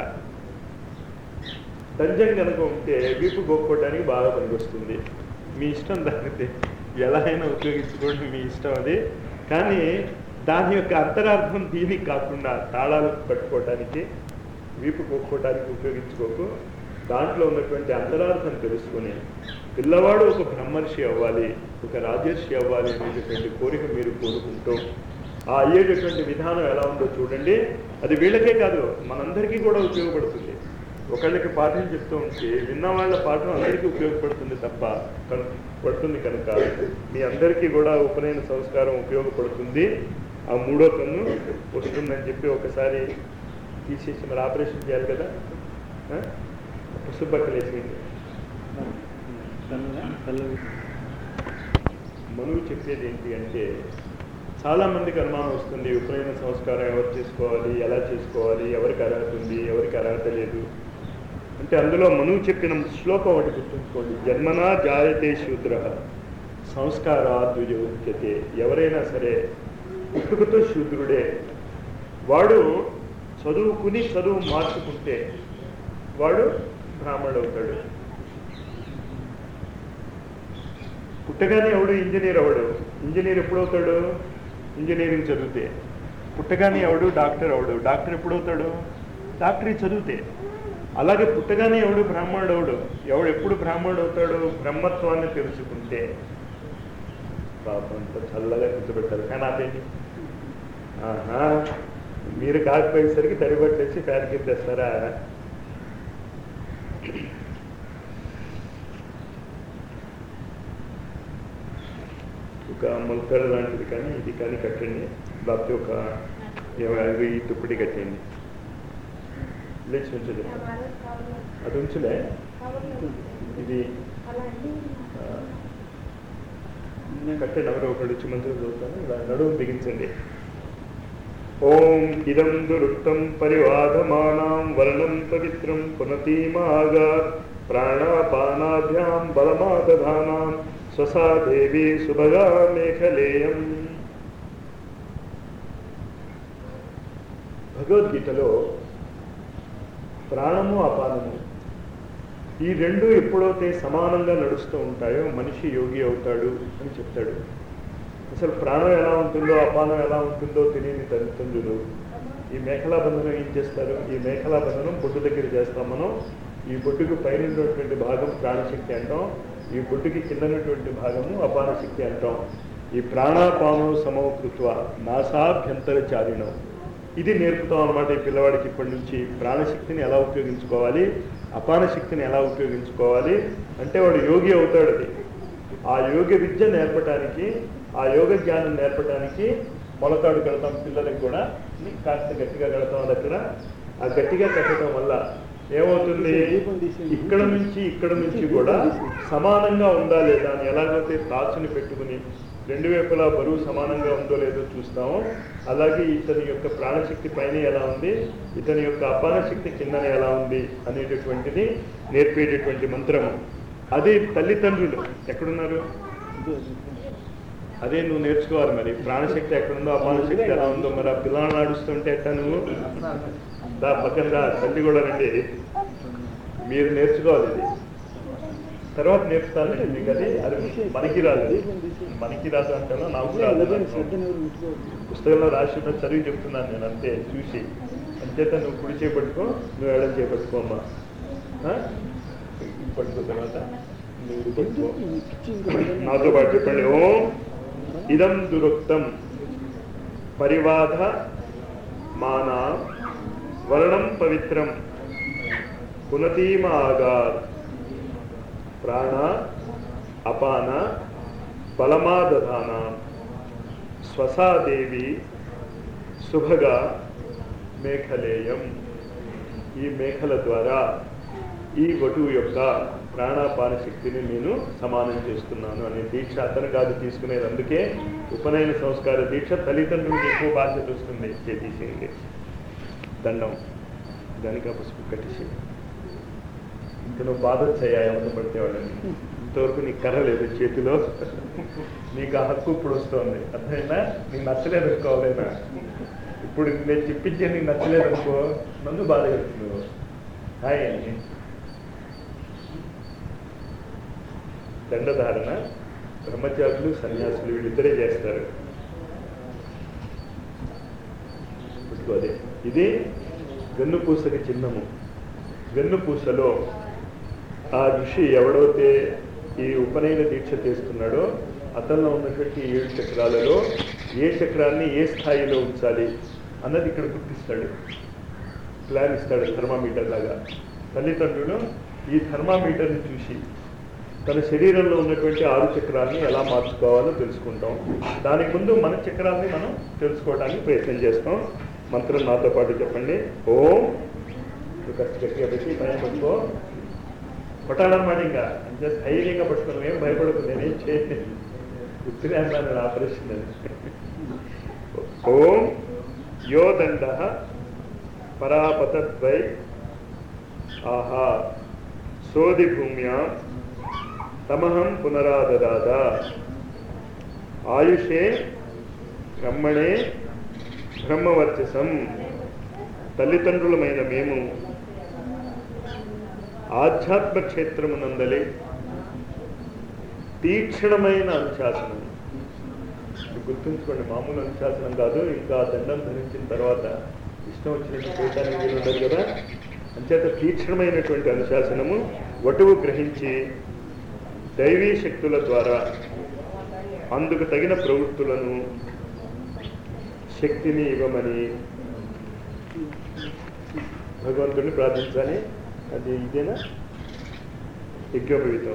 దంజం కనుక ఉంటే వీపు గోక్కోవడానికి బాగా పనికొస్తుంది మీ ఇష్టం దాన్ని ఎలా అయినా ఉపయోగించుకోండి మీ ఇష్టం అది కానీ దాని యొక్క అంతరార్థం దీనికి కాకుండా తాళాలు పట్టుకోవడానికి వీపు కొట్టుకోవడానికి ఉపయోగించుకోకు దాంట్లో ఉన్నటువంటి అంతరార్థం తెలుసుకొని పిల్లవాడు ఒక బ్రహ్మర్షి అవ్వాలి ఒక రాజర్షి అవ్వాలి అనేటటువంటి కోరిక మీరు కోరుకుంటూ ఆ అయ్యేటటువంటి విధానం ఎలా ఉందో చూడండి అది వీళ్ళకే కాదు మనందరికీ కూడా ఉపయోగపడుతుంది ఒకళ్ళకి పాఠం చెప్తూ ఉంటే విన్న వాళ్ళ పాఠం అందరికీ ఉపయోగపడుతుంది తప్ప కన్- పడుతుంది కనుక మీ అందరికీ కూడా ఉపనయన సంస్కారం ఉపయోగపడుతుంది ఆ మూడో కన్ను వస్తుందని చెప్పి ఒకసారి తీసేసి మరి ఆపరేషన్ చేయాలి కదా ఆ? పసుపు బట్టలు వేసేయండి చల్లగా చల్లవి మనువు చెప్పేది ఏంటి అంటే చాలా మందికి అనుమానం వస్తుంది ఉపనయన సంస్కారం ఎవరు చేసుకోవాలి ఎలా చేసుకోవాలి ఎవరికి అర్హత ఉంది ఎవరికి అర్హత లేదు అంటే అందులో మనువు చెప్పిన శ్లోకం ఒకటి గుర్తుంచుకోండి జన్మనా జాయతే శూద్ర సంస్కారా ద్విజోచ్యతే ఎవరైనా సరే పుట్టుకతో శూద్రుడే వాడు చదువుకుని చదువు మార్చుకుంటే వాడు బ్రాహ్మణుడు అవుతాడు పుట్టగానే ఎవడు ఇంజనీర్ అవడు ఇంజనీర్ ఎప్పుడు అవుతాడు ఇంజనీరింగ్ చదివితే పుట్టగానే ఎవడు డాక్టర్ అవడు డాక్టర్ ఎప్పుడు అవుతాడు డాక్టరీ చదివితే అలాగే పుట్టగానే ఎవడు బ్రాహ్మణుడు అవడు ఎవడు ఎప్పుడు బ్రాహ్మణుడు అవుతాడు బ్రహ్మత్వాన్ని తెలుసుకుంటే పాపం అంత చల్లగా కూర్చోబెట్టారు కానీ ఆపేంటి ఆహా మీరు కాకపోయేసరికి తడిబట్టేసి ఫ్యాన్ కింద తెస్తారా ఒక మొలకల లాంటిది కానీ ఇది కానీ కట్టండి లేకపోతే ఒక ఏమో ఈ తుప్పటి కట్టండి లేచి ఉంచదు అది ఉంచులే ఇది ఆ, కట్టండి ఎవరో ఒకళ్ళు వచ్చి మంత్రులు చదువుతాను ఇలా నడుము బిగించండి ఓం ఇదం దురుక్తం పరివాధమానాం వర్ణం పవిత్రం పునతీమాగా ప్రాణాపానాభ్యాం బలమాదధానాం స్వసా దేవి సుభగా మేఖలేయం భగవద్గీతలో ప్రాణము అపానము ఈ రెండు ఎప్పుడైతే సమానంగా నడుస్తూ ఉంటాయో మనిషి యోగి అవుతాడు అని చెప్తాడు అసలు ప్రాణం ఎలా ఉంటుందో అపానం ఎలా ఉంటుందో తెలియని తల్లిదండ్రులు ఈ మేఖలా బంధనం ఏం చేస్తారు ఈ మేఖలా బంధనం బొడ్డు దగ్గర చేస్తాం మనం ఈ బొట్టుకు పైన ఉన్నటువంటి భాగం ప్రాణశక్తి అంటాం ఈ బొట్టుకి కింద ఉన్నటువంటి భాగము అపాన శక్తి అంటాం ఈ ప్రాణాపానం సమకృత్వ నాసాభ్యంతర చారిణం ఇది నేర్పుతాం అనమాట ఈ పిల్లవాడికి ఇప్పటి నుంచి ప్రాణశక్తిని ఎలా ఉపయోగించుకోవాలి అపాన శక్తిని ఎలా ఉపయోగించుకోవాలి అంటే వాడు యోగి అవుతాడు అది ఆ యోగ విద్య నేర్పడానికి ఆ యోగ జ్ఞానం నేర్పడానికి మొలతాడు కడతాం పిల్లలకు కూడా కాస్త గట్టిగా కడతాం దగ్గర ఆ గట్టిగా కట్టడం వల్ల ఏమవుతుంది ఇక్కడ నుంచి ఇక్కడ నుంచి కూడా సమానంగా ఉందా లేదా అని ఎలాగైతే తాచుని పెట్టుకుని రెండు వైపులా బరువు సమానంగా ఉందో లేదో చూస్తాము అలాగే ఇతని యొక్క ప్రాణశక్తి పైన ఎలా ఉంది ఇతని యొక్క అపాన శక్తి కిందన ఎలా ఉంది అనేటటువంటిది నేర్పేటటువంటి మంత్రము అది తల్లిదండ్రులు ఎక్కడున్నారు అదే నువ్వు నేర్చుకోవాలి మరి ప్రాణశక్తి ఎక్కడుందో అపాన శక్తి ఎలా ఉందో మరి ఆ పిల్లలు నడుస్తుంటే ఎట్టా నువ్వు దా పక్కన దా తల్లి కూడా రండి మీరు నేర్చుకోవాలి ఇది తర్వాత నేర్పుతానండి మీకు అది అది మనకి రాదు అది. మనకి రాదు అంటాను నాకు రాదు పుస్తకంలో రాసి ఉన్న చదివి చెప్తున్నాను నేను అంతే చూసి అంచేత నువ్వు కుడి చేపట్టుకో నువ్వు ఎడం చేపట్టుకో అమ్మా ఆ? ఇది పట్టుకో తర్వాత నువ్వు ఇది పట్టుకో నాతో పాటు చెప్పండి ఓం ఇదం దురుక్తం పరివాధ మానా వర్ణం పవిత్రం పునతీమ ఆగార్ ప్రాణ అపాన బలమాదధాన స్వసాదేవి శుభగా మేఖలేయం ఈ మేఖల ద్వారా ఈ వటువు యొక్క ప్రాణాపాన శక్తిని నేను సమానం చేస్తున్నాను అనే దీక్ష అతను కాదు తీసుకునేది అందుకే ఉపనయన సంస్కార దీక్ష తల్లిదండ్రులకు ఎక్కువ బాధ్యత వస్తుంది చేసేసేయండి దండం గనిక పసుపు కట్టేసి ఇంకా నువ్వు బాధ చేయాలి ఎవరిని పడితే వాళ్ళని ఇంతవరకు నీకు కర్ర లేదు చేతిలో నీకు ఆ హక్కు ఇప్పుడు వస్తుంది అర్థమైనా నీకు నచ్చలేదు అనుకోవాలేనా ఇప్పుడు నేను చెప్పించే నీకు నచ్చలేదు అనుకో నన్ను బాధ పెడుతున్నావు హాయ్ అండి దండధారణ బ్రహ్మచారులు సన్యాసులు వీళ్ళిద్దరే చేస్తారు పెట్టుకోదే ఇది వెన్నుపూసకి చిహ్నము వెన్నుపూసలో ఆ ఋషి ఎవడైతే ఈ ఉపనయన దీక్ష చేస్తున్నాడో అతనిలో ఉన్నటువంటి ఏడు చక్రాలలో ఏ చక్రాన్ని ఏ స్థాయిలో ఉంచాలి అన్నది ఇక్కడ గుర్తిస్తాడు ప్లాన్ ఇస్తాడు థర్మామీటర్ లాగా తల్లిదండ్రులు ఈ థర్మామీటర్ని చూసి తన శరీరంలో ఉన్నటువంటి ఆరు చక్రాలని ఎలా మార్చుకోవాలో తెలుసుకుంటాం దానికి ముందు మన చక్రాల్ని మనం తెలుసుకోవడానికి ప్రయత్నం చేస్తాం మంత్రం నాతో పాటు చెప్పండి ఓం కాస్త గట్టిగా పెట్టి పైన పట్టుకో కొట్టాలన్నమాట ఇంకా అంటే ధైర్యంగా పట్టుకున్నాం ఏం భయపడకు నేనేం చేయలేదు గుర్తునే అన్నాను ఆపరేషన్ అని ఓం యోదండ పరాపతద్వై ఆహా సోది భూమ్యా తమహం పునరాదదాద ఆయుషే బ్రహ్మణే బ్రహ్మవర్చసం తల్లిదండ్రులమైన మేము ఆధ్యాత్మ క్షేత్రమునందలి తీక్షణమైన అనుశాసనం ఇది గుర్తుంచుకోండి మామూలు అనుశాసనం కాదు ఇంకా దండం ధరించిన తర్వాత ఇష్టం వచ్చినట్టు చేయడానికి వీలు ఉండదు కదా అంచేత తీక్షణమైనటువంటి అనుశాసనము వటువు గ్రహించి దైవీ శక్తుల ద్వారా అందుకు తగిన ప్రవృత్తులను శక్తిని ఇవ్వమని భగవంతుడిని ప్రార్థించాలి అది ఇదేనా యజ్ఞోపవీతం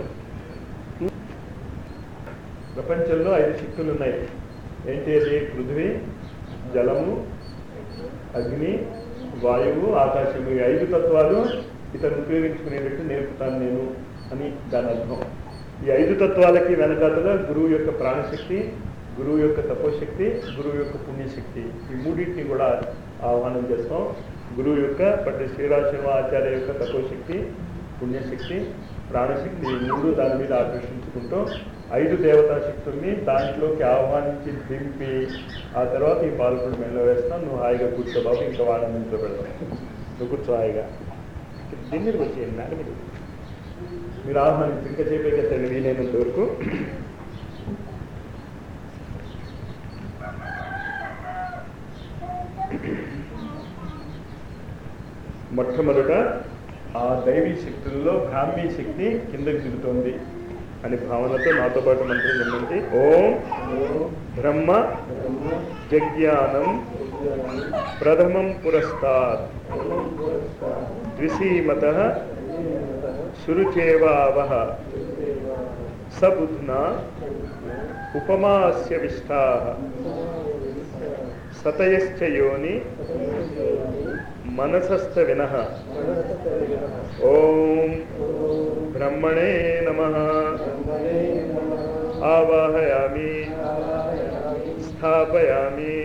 ప్రపంచంలో ఐదు శక్తులు ఉన్నాయి ఏంటి అది పృథ్వీ జలము అగ్ని వాయువు ఆకాశము ఈ ఐదు తత్వాలు ఇతను ఉపయోగించుకునేటట్టు నేర్పుతాను నేను అని దాని అర్థం ఈ ఐదు తత్వాలకి వెనకాతల గురువు యొక్క ప్రాణశక్తి గురువు యొక్క తపోశక్తి గురువు యొక్క పుణ్యశక్తి ఈ మూడింటిని కూడా ఆహ్వానం చేస్తాం గురువు యొక్క పట్టి శ్రీరాశర్మ ఆచార్య యొక్క తపోశక్తి పుణ్యశక్తి ప్రాణశక్తి ఈ మూడు దాని మీద ఆకర్షించుకుంటూ ఐదు దేవతా శక్తుల్ని దాంట్లోకి ఆహ్వానించి దింపి ఆ తర్వాత ఈ పాల్గొని మెల్ల వేస్తాం నువ్వు హాయిగా కూర్చో బాబు ఇంకా వాళ్ళని ఇంట్లో పెడతాం నువ్వు కూర్చో హాయిగా దీని మీద వచ్చేయండి మేడం మీద మీరు ఆహ్వానించి ఇంకా చేపేకెత్తండి వీలైనంత వరకు మొట్టమొదట ఆ దైవీ శక్తుల్లో బ్రాహ్మీ శక్తి కిందకి దిగుతోంది అని భావనతో నాతో పాటు మంత్రం చెప్పండి ఓం బ్రహ్మ జజ్ఞానం ప్రథమం పురస్తాత్ ద్విసీమత శురుచేవావహ సబుధ్నా ఉపమాస్య విష్టా సతయశ్చ యోని మనసస్థ వినః ఓం బ్రహ్మణే నమ ఆవాహయామి స్థాపయామి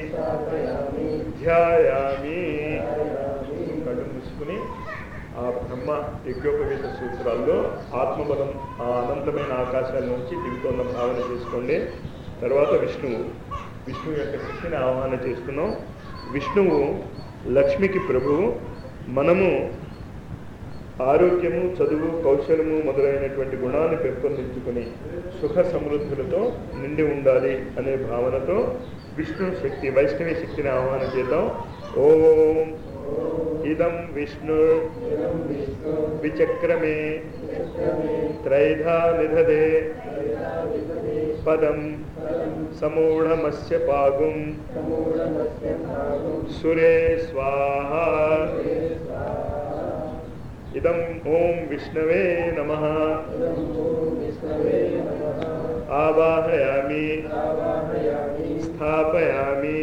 ధ్యాయామి కళ్ళు మూసుకుని ఆ బ్రహ్మ యజ్ఞోపవేత సూత్రాల్లో ఆత్మబలం ఆ అనంతమైన ఆకాశాల నుంచి దిగుతున్న భావన చేసుకోండి తర్వాత విష్ణువు విష్ణువు యొక్క శక్తిని ఆహ్వాన చేస్తున్నాం విష్ణువు లక్ష్మికి ప్రభువు మనము ఆరోగ్యము చదువు కౌశలము మొదలైనటువంటి గుణాన్ని పెంపొందించుకుని సుఖ సమృద్ధులతో నిండి ఉండాలి అనే భావనతో విష్ణు శక్తి వైష్ణవి శక్తిని ఆహ్వానం చేద్దాం ఓం ఇదం విష్ణు విచక్రమే త్రైధా నిధదే పదం సమూఢమస్య పాగుం సురే స్వాహ ఇదం ఓం విష్ణవే నమ ఆవాహయామి స్థాపయామి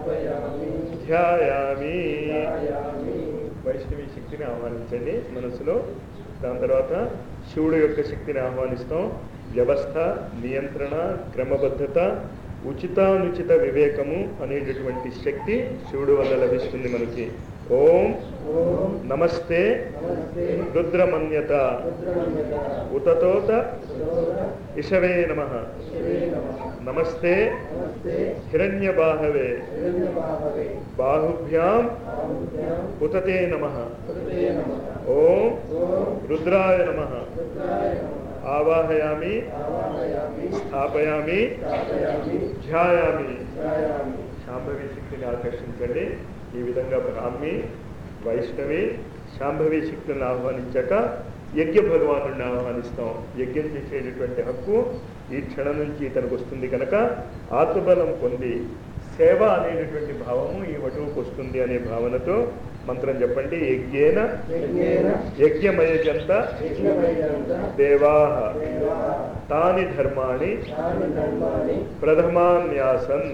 ధ్యాయామి వైష్ణవి శక్తిని ఆహ్వానించండి మనసులో దాని తర్వాత శివుడు యొక్క శక్తిని ఆహ్వానిస్తాం వ్యవస్థ నియంత్రణ క్రమబద్ధత ఉచితానుచిత వివేకము అనేటటువంటి శక్తి శివుడు వల్ల లభిస్తుంది మనకి ఓం నమస్తే రుద్రమన్యత ఉతతోత ఇషవే నమ నమస్తే హిరణ్యబాహవే బాహుభ్యాం ఉతతే నమ ఓం రుద్రాయ నమ ఆవాహయామి స్థాపయామి ధ్యాయామి శాంభవి శక్తిని ఆకర్షించండి ఈ విధంగా బ్రాహ్మి వైష్ణవి శాంభవి శక్తులను ఆహ్వానించాక యజ్ఞ భగవానుడిని ఆహ్వానిస్తాం యజ్ఞం చేసేటటువంటి హక్కు ఈ క్షణం నుంచి ఇతనికి వస్తుంది కనుక ఆత్మబలం పొంది సేవ అనేటటువంటి భావము ఈ వటువుకు వస్తుంది అనే భావనతో మంత్రం చెప్పండి యజ్ఞేన యజ్ఞమయజంత దేవా తాని ధర్మాణి ప్రథమాన్యాసన్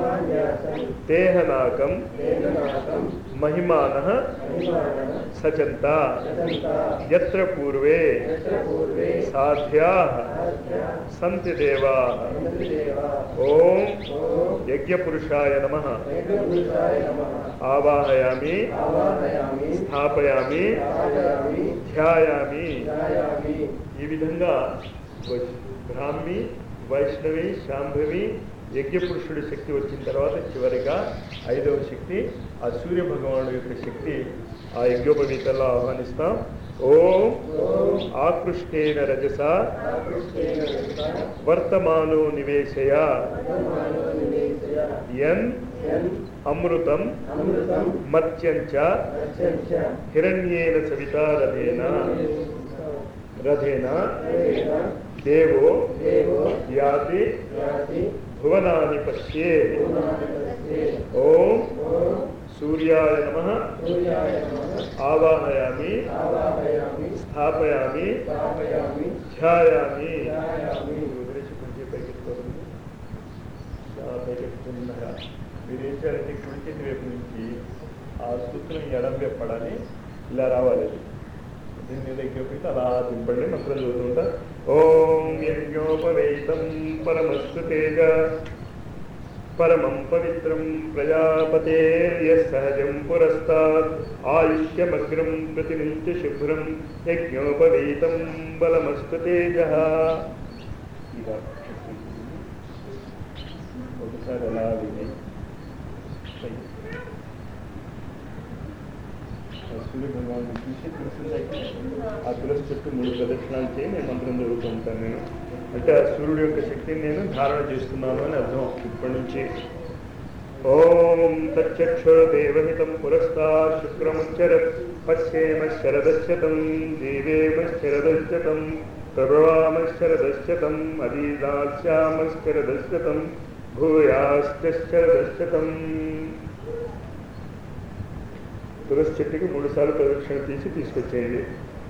తేహనాకం మహిమాన సచంత ఎత్ర పూర్వే సాధ్యా సంతి దేవా ఓం యజ్ఞపురుషాయ నమ ఆవాహయామి స్థాపయామి ధ్యాయామి ఈ విధంగా వై- బ్రాహ్మి వైష్ణవి శాంభవి యజ్ఞపురుషుడి శక్తి వచ్చిన తర్వాత చివరిగా ఐదవ శక్తి ఆ సూర్య భగవానుడు యొక్క శక్తి ఆ యజ్ఞోపవీతంలో ఆహ్వానిస్తాం ఓం ఆకృష్టేన రజస వర్తమానో నివేశయ ఎన్ అమృతం మత్స్యంచ హిరణ్యేన సవితా రథేన రథేన దేవో యాతి భువనాని పశ్యే ఓం సూర్యాయ నమ ఆవాహయామి స్థాపయామి ధ్యాయామి వదిలేసి కొంచెం పైకెత్తుకోవాలి. ఆ పైకెత్తుకున్నారా మీరు ఏం చేయాలంటే కుడి చేతి వైపు నుంచి ఆ సూత్రం ఎడం వైపు పడాలి ఇలా రావాలి అది. దీని మీద ఎక్కిపోతే అలా దింపండి మంత్రం చదువుతుంటా ఓం యజ్ఞోపవేతం పరమస్తు తేజ పరమం పవిత్రం ప్రజాపతే సహజం పురస్తాత్ ఆయుష్యమగ్రం ప్రతినిత్య శుభ్రం యజ్ఞోపవీతం బలమస్తు తేజ ఇలా ఒకసారి అలా విని పైకి. ఆ సూర్య భగవాన్ని చూసి తులసి అయితే ఆ తులసి చుట్టూ మూడు ప్రదక్షిణాలు చేయి నేను మంత్రం చదువుతూ ఉంటాను నేను అంటే ఆ సూర్యుడు యొక్క శక్తిని నేను ధారణ చేస్తున్నాను అని అర్థం ఇప్పటి నుంచి ఓం తచ్చక్షుర్దేవహితం పురస్తాత్ శుక్రముచ్చరత్ పశ్యేమ శరదశతం జీవేమ శరదశతం తరువామ శరదశతం అదీదాస్యామ శరదశతం భూయాశ్చ శరదశతం తులసి చెట్టుకి మూడు సార్లు ప్రదక్షిణ తీసి తీసుకొచ్చేయండి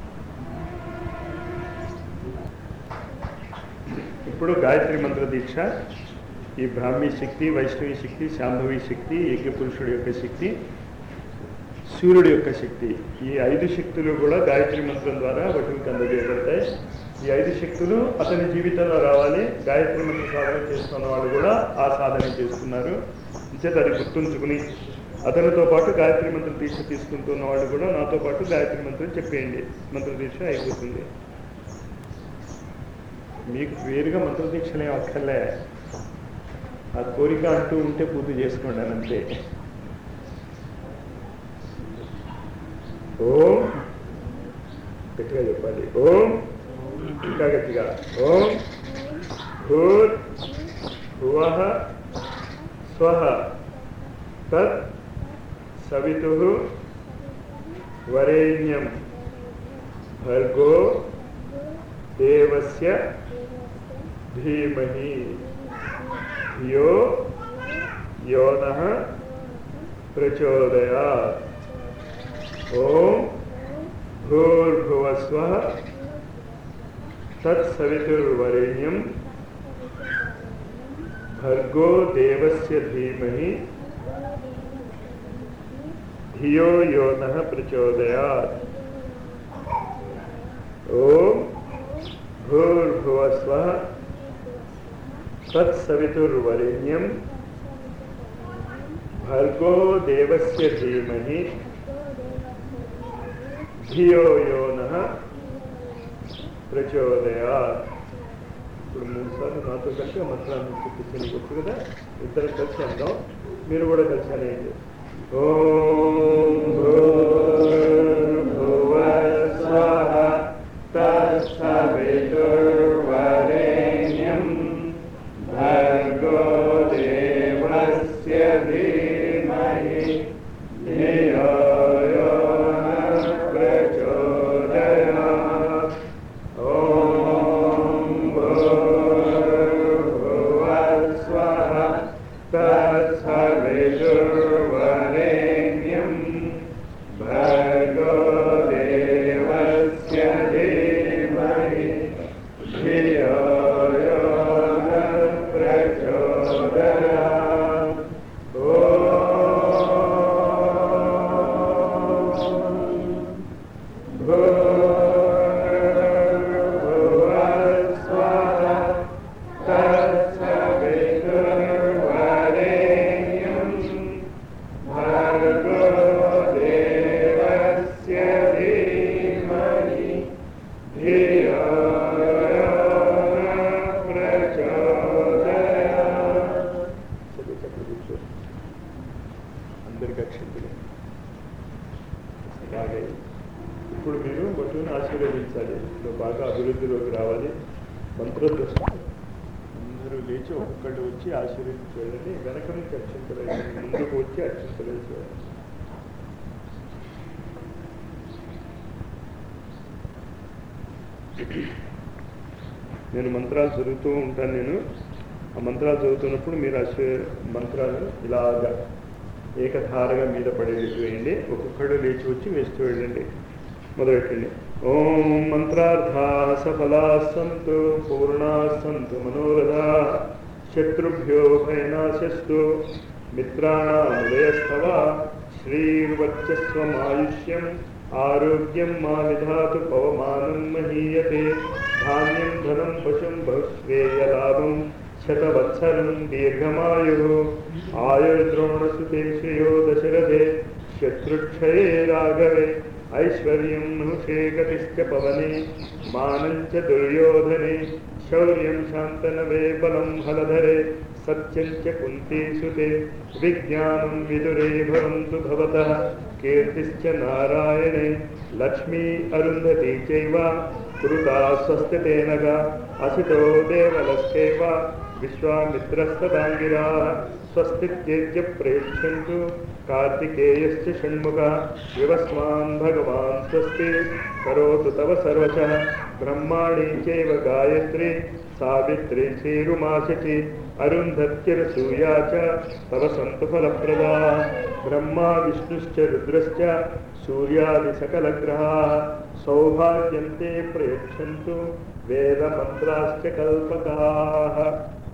ఇప్పుడు గాయత్రి మంత్ర దీక్ష ఈ బ్రాహ్మీ శక్తి వైష్ణవి శక్తి శాంభవి శక్తి యజ్ఞపురుషుడి యొక్క శక్తి సూర్యుడి యొక్క శక్తి ఈ ఐదు శక్తులు కూడా గాయత్రి మంత్రం ద్వారా వటునికి అందజేయబడతాయి ఈ ఐదు శక్తులు అతని జీవితంలో రావాలి గాయత్రి మంత్ర సాధన చేస్తున్న వాళ్ళు కూడా ఆ సాధన చేస్తున్నారు ఇచ్చేత అది గుర్తుంచుకుని అతనితో పాటు గాయత్రి మంత్ర దీక్ష తీసుకుంటున్న వాళ్ళు కూడా నాతో పాటు గాయత్రి మంత్రం చెప్పేయండి మంత్ర దీక్ష అయిపోతుంది మీకు వేరుగా మంత్ర దీక్షలు ఏం అక్కర్లే ఆ కోరిక అంటూ ఉంటే పూర్తి చేసుకోండి అని అంతే ఓం గట్టిగా చెప్పాలి ఓం ఇంకా గట్టిగా ఓం భూర్ భువ స్వహ తత్ సవితు వరేణ్యం భర్గో దేవస్య ధీమహి ధియో యోన ప్రచోదయాత్ ఓం భూర్భువస్వ తత్సవితుర్వరేణ్యం భర్గో దేవస్య ధీమహి ధియో యోన ప్రచోదయాత్ ఓం భూర్భువస్వ తత్సవితుర్వరేణ్యం భర్గో దేవస్య ధీమహి ధియో యోన ప్రచోదయాత్ ఇప్పుడు మూడు సార్లు నాతో కలిసి ఆ మంత్రాన్ని చెప్పించండి వచ్చు కదా ఇద్దరు కలిసి అందాం మీరు కూడా కలిసి అనేది ఓం భూర్భువస్వః తత్సవితుర్వరేణ్యం భర్గో దేవస్య ధీమహి ధియో యో నః ప్రచోదయాత్ ఓం భూర్భువస్వః తత్సవితుర్వరేణ్యం భర్గో దేవస్య ధీమహి ధియో యో నః ప్రచోదయాత్ ఓం భూర్భువస్వః తత్సవితుర్వరేణ్యం భర్గో దేవస్య ధీమహి ధియో యో నః ప్రచోదయాత్ అందరికి అక్షంతులు అలాగే ఇప్పుడు మీరు బట్టును ఆశీర్వదించాలి ఇందులో బాగా అభివృద్ధిలోకి రావాలి మంత్రదృష్టి అందరూ లేచి ఒక్కొక్కటి వచ్చి ఆశీర్వదించి వెళ్ళండి వెనక నుంచి అక్షంతలు వేయండి. ముందుకు వచ్చి అక్షంతలు వేసి వెళ్ళండి. నేను మంత్రాలు చదువుతూ ఉంటాను నేను ఆ మంత్రాలు చదువుతున్నప్పుడు మీరు అశ్వ మంత్రాలు ఇలాగా ఏకధారగా మీద పడేసి వేయండి ఒక్కొక్కడు లేచి వచ్చి వేస్తూ వెళ్ళండి మొదలెట్టండి ఓం మంత్రార్థా సఫలా సంతు పూర్ణా సంతు మనోరథా శత్రుభ్యో భయనాశస్తు మిత్రాణాముదయస్థవ శ్రీర్వచ్చస్వమాయుష్యం ఆరోగ్యం మా విధాతు పవమానం మహీయతే ధాన్యం ధనం పశుం బహుశ్రేయలాభం శతవత్సరం దీర్ఘమాయు ఆయుర్ద్రోణసుతే శ్రేయో దశరథే శత్రుక్షయే రాఘవే ఐశ్వర్యం నృషే గతిశ్చ పవనే మానం చ దుర్యోధనే శౌర్యం శాంతనవే బలం హలధరే సత్యం చ కుంతీసుతే విజ్ఞానం విదురే భవంతు భవతः కీర్తిశ్చ నారాయణే లక్ష్మీ అరుంధతి చైవ కృతా స్వస్తితేనగా అసితో దేవలస్యైవ విశ్వామిత్రస్తదాంగిరా స్వస్తిత్యేజ్య ప్రేక్షంతు కార్తికేయశ్చ షణ్ముఖ వివస్వాన్ భగవాన్ స్వస్తి కరోతు తవ సర్వచ బ్రహ్మాణి చైవ గాయత్రి సావిత్రి శ్రీరుమాశచి అరుంధత్యరసూయా చ తవ సంతు ఫలప్రదా బ్రహ్మా విష్ణుశ్చ రుద్రశ్చ సూర్యాది సకలగ్రహా సౌభాగ్యంతే ప్రయచ్చంతు వేదమంత్రాశ్చ కల్పకాः